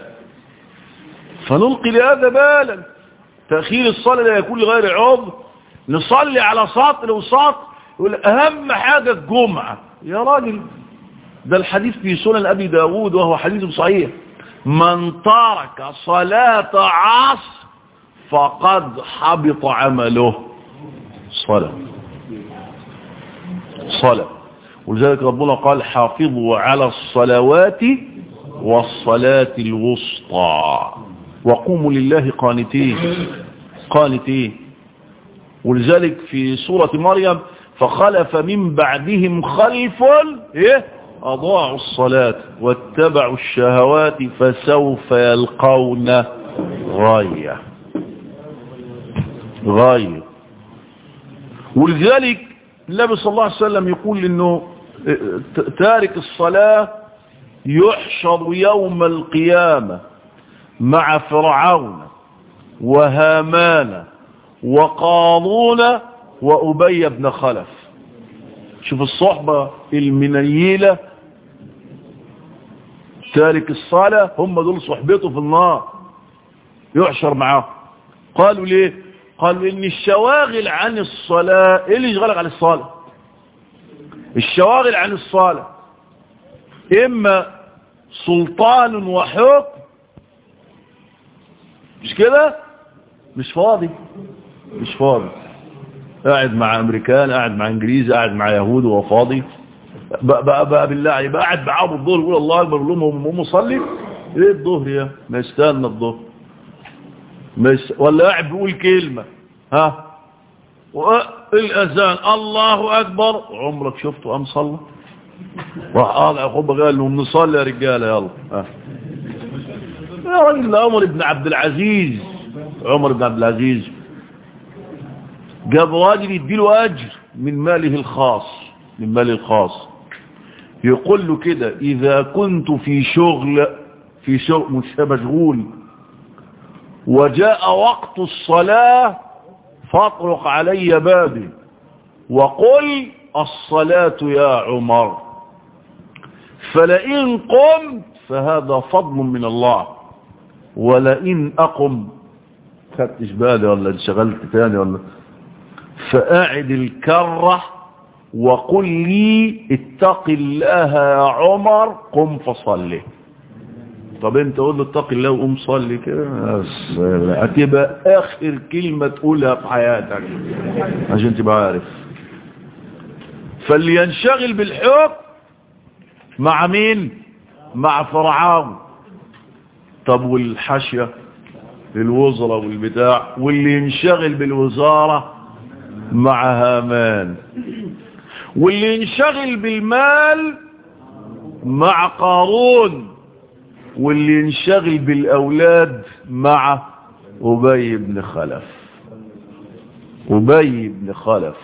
فنلقي لهذا بالا تأخير الصلاة لا يكون لغير عذر نصلي على سطر وسطر يقول أهم حاجة الجمعة يا راجل ده الحديث في سنن أبي داود وهو حديث صحيح من ترك صلاة عصر فقد حبط عمله صلاة صلاة ولذلك ربنا قال حافظوا على الصلوات والصلاة الوسطى وقوموا لله قانتين قانتين ولذلك في سورة مريم فخلف من بعدهم خلف ايه اضاعوا الصلاة واتبعوا الشهوات فسوف يلقون غاية غاية ولذلك النبي صلى الله عليه وسلم يقول انه تارك الصلاة يحشر يوم القيامة مع فرعون وهامان وقارون وأبي بن خلف شوف الصحبة المنيلة تارك الصلاة هم دول صحبته في النار يحشر معاه قالوا ليه قالوا ان الشواغل عن الصلاة ايه اللي يشغلك عن الصلاة الشواغل عن الصلاة اما سلطان وحكم مش كده مش فاضي مش فاضي قاعد مع امريكان قاعد مع انجليز قاعد مع يهود وهو فاضي بقى, بقى, بقى بالله يبقى قاعد معاهم الظهر يقول الله اكبر يقول لهم هم مصلي ايه الظهر يا ما يستنى الظهر مش ولا قاعد بيقول كلمة ها الاذان الله اكبر عمرك شفته قام صلى راح قال يا اخوه قال لهم نصلي يا رجاله يلا ها يا راجل عمر بن عبد العزيز عمر بن عبد العزيز جاب راجل يديله اجر من ماله الخاص من ماله الخاص يقول له كده اذا كنت في شغل في شغل مش مشغول وجاء وقت الصلاة فاطرق علي بابي وقل الصلاة يا عمر فلئن قمت فهذا فضل من الله ولئن أقم خدتش بالي ولا انشغلت تاني ولا فأعد الكرة وقل لي اتق الله يا عمر قم فصلي طب انت قول له اتق الله وقوم صلي كده هتبقى اخر كلمة تقولها في حياتك عشان تبقى عارف فاللي ينشغل بالحكم مع مين مع فرعون طب والحاشية الوزراء والبتاع واللي ينشغل بالوزارة مع هامان واللي ينشغل بالمال مع قارون واللي ينشغل بالأولاد مع أبي بن خلف أبي بن خلف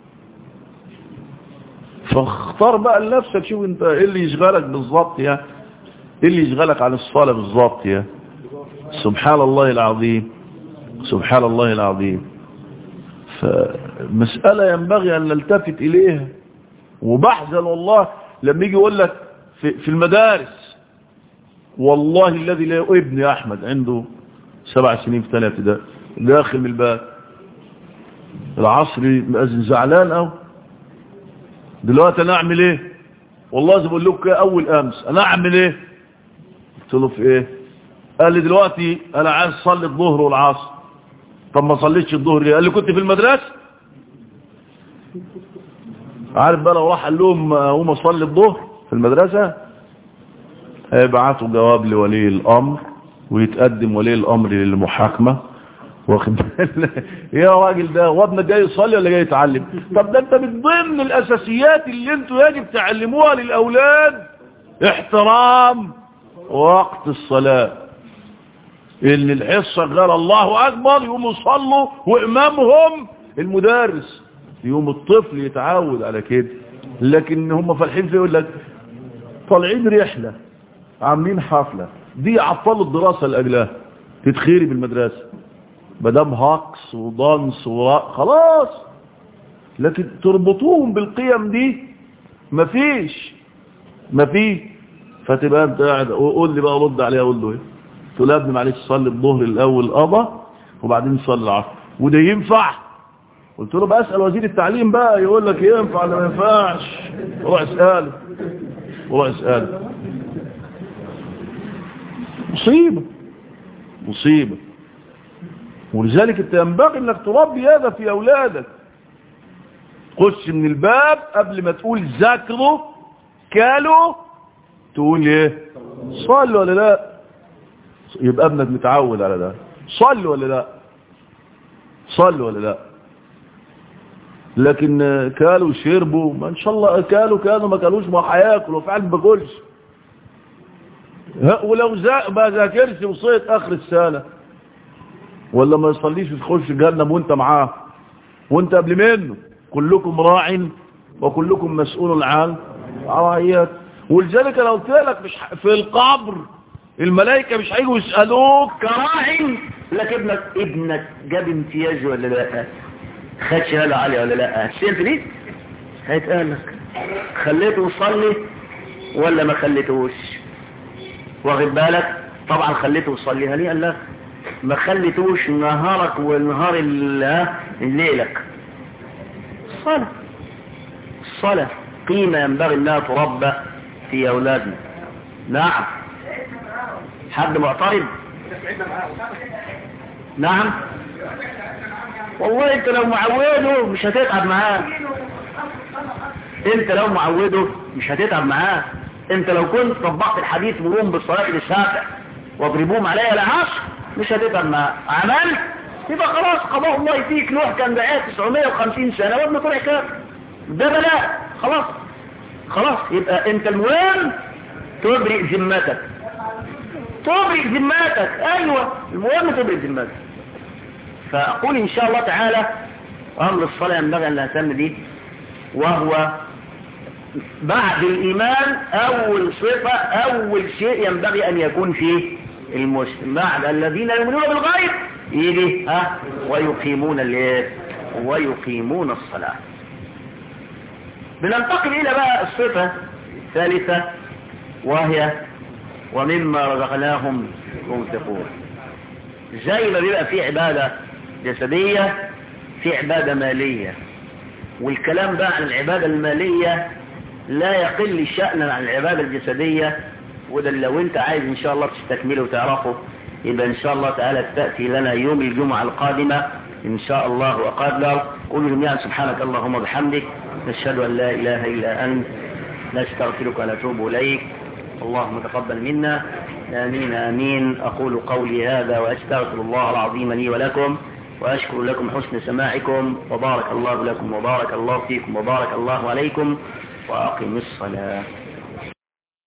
فاختار بقى لنفسك شوف انت ايه اللي يشغلك بالظبط يا ايه اللي يشغلك عن الصلاة بالظبط يا سبحان الله العظيم سبحان الله العظيم فمسألة ينبغي أن نلتفت إليها وبحزن والله لما يجي يقول لك في, في المدارس والله الذي لا ابني أحمد عنده سبع سنين في ثلاثة ده داخل من الباب العصري مأذن زعلان أو دلوقتي أنا أعمل إيه والله زي بقول لك أول أمس أنا أعمل إيه قلت له في إيه قال لي دلوقتي أنا عايز أصلي الظهر والعصر طب ما صليتش الظهر ليه قال لي كنت في المدرسة عارف بقى لو راح قال لهم قوم اصلي الظهر في المدرسة هيبعتوا جواب لولي الامر ويتقدم ولي الامر للمحاكمة واخد يا راجل ده وابنك جاي يصلي ولا جاي يتعلم طب ده انت من ضمن الاساسيات اللي انتوا يجب تعلموها للاولاد احترام وقت الصلاة اللي الحصة شغال الله اكبر يقوموا يصلوا وامامهم المدرس يوم الطفل يتعود على كده لكن هم فالحين في يقول لك طالعين رحلة عاملين حفلة دي عطلوا الدراسة لأجلها تتخيري بالمدرسة مدام هاكس ودانس وراء خلاص لكن تربطوهم بالقيم دي مفيش مفيش فتبقى انت قاعد قول لي بقى رد عليها اقول له ايه تقول يا ابني معلش صلي الظهر الاول قضى وبعدين صلي العصر وده ينفع قلت له بسأل وزير التعليم بقى يقول لك ينفع ولا ما ينفعش روح اسأله روح اسأله مصيبة مصيبة ولذلك انت ينبغي انك تربي هذا في اولادك خش من الباب قبل ما تقول ذاكروا كالوا تقول ايه صل ولا لا يبقى ابنك متعود على ده صل ولا لا صل ولا لا لكن كالوا شربوا ما ان شاء الله كالوا كانوا ما كالوش ما هياكلوا فعلا ما باكلش ولو زا ما ذاكرش وصيت اخر السنه ولا ما يصليش تخش جهنم وانت معاه وانت قبل منه كلكم راع وكلكم مسؤول عن رعيات ولذلك انا قلت لك مش في القبر الملائكه مش هيجوا يسالوك كراعي لك ابنك ابنك جاب امتياز ولا لا خد شهاده عاليه ولا لا سنت ليه هيتقال لك خليته يصلي ولا ما خليتوش واخد بالك طبعا خليته يصليها ليه قال لك ما خليتوش نهارك ونهار ليلك الصلاة الصلاة قيمة ينبغي انها تربى في اولادنا نعم حد معترض نعم والله انت لو معوده مش هتتعب معاه انت لو معوده مش هتتعب معاه انت لو كنت طبقت الحديث مرون بالصلاة للشافع واضربوهم عليها العصر مش هتتعب معاه عملت يبقى خلاص قضاء الله فيك نوح كان بقى 950 سنة وابن طلع كافر ده بلاء خلاص خلاص يبقى انت المهم تبرئ ذمتك تبرئ ذمتك ايوه المهم تبرئ ذمتك فاقول ان شاء الله تعالى امر الصلاة ينبغي ان نهتم به وهو بعد الايمان اول صفة اول شيء ينبغي ان يكون فيه المسلم بعد الذين يؤمنون بالغيب يجي ها ويقيمون الايه ويقيمون الصلاة بننتقل الى بقى الصفة الثالثة وهي ومما رزقناهم ينفقون زي ما بيبقى في عبادة جسدية في عبادة مالية والكلام بقى عن العبادة المالية لا يقل شأنا عن العبادة الجسدية وده لو انت عايز ان شاء الله تستكمله وتعرفه يبقى ان شاء الله تعالى تأتي لنا يوم الجمعة القادمة ان شاء الله وقدر قولوا جميعا سبحانك اللهم وبحمدك نشهد ان لا اله الا انت نستغفرك ونتوب اليك اللهم تقبل منا امين امين اقول قولي هذا واستغفر الله العظيم لي ولكم واشكر لكم حسن سماعكم وبارك الله لكم وبارك الله فيكم وبارك الله عليكم واقم الصلاه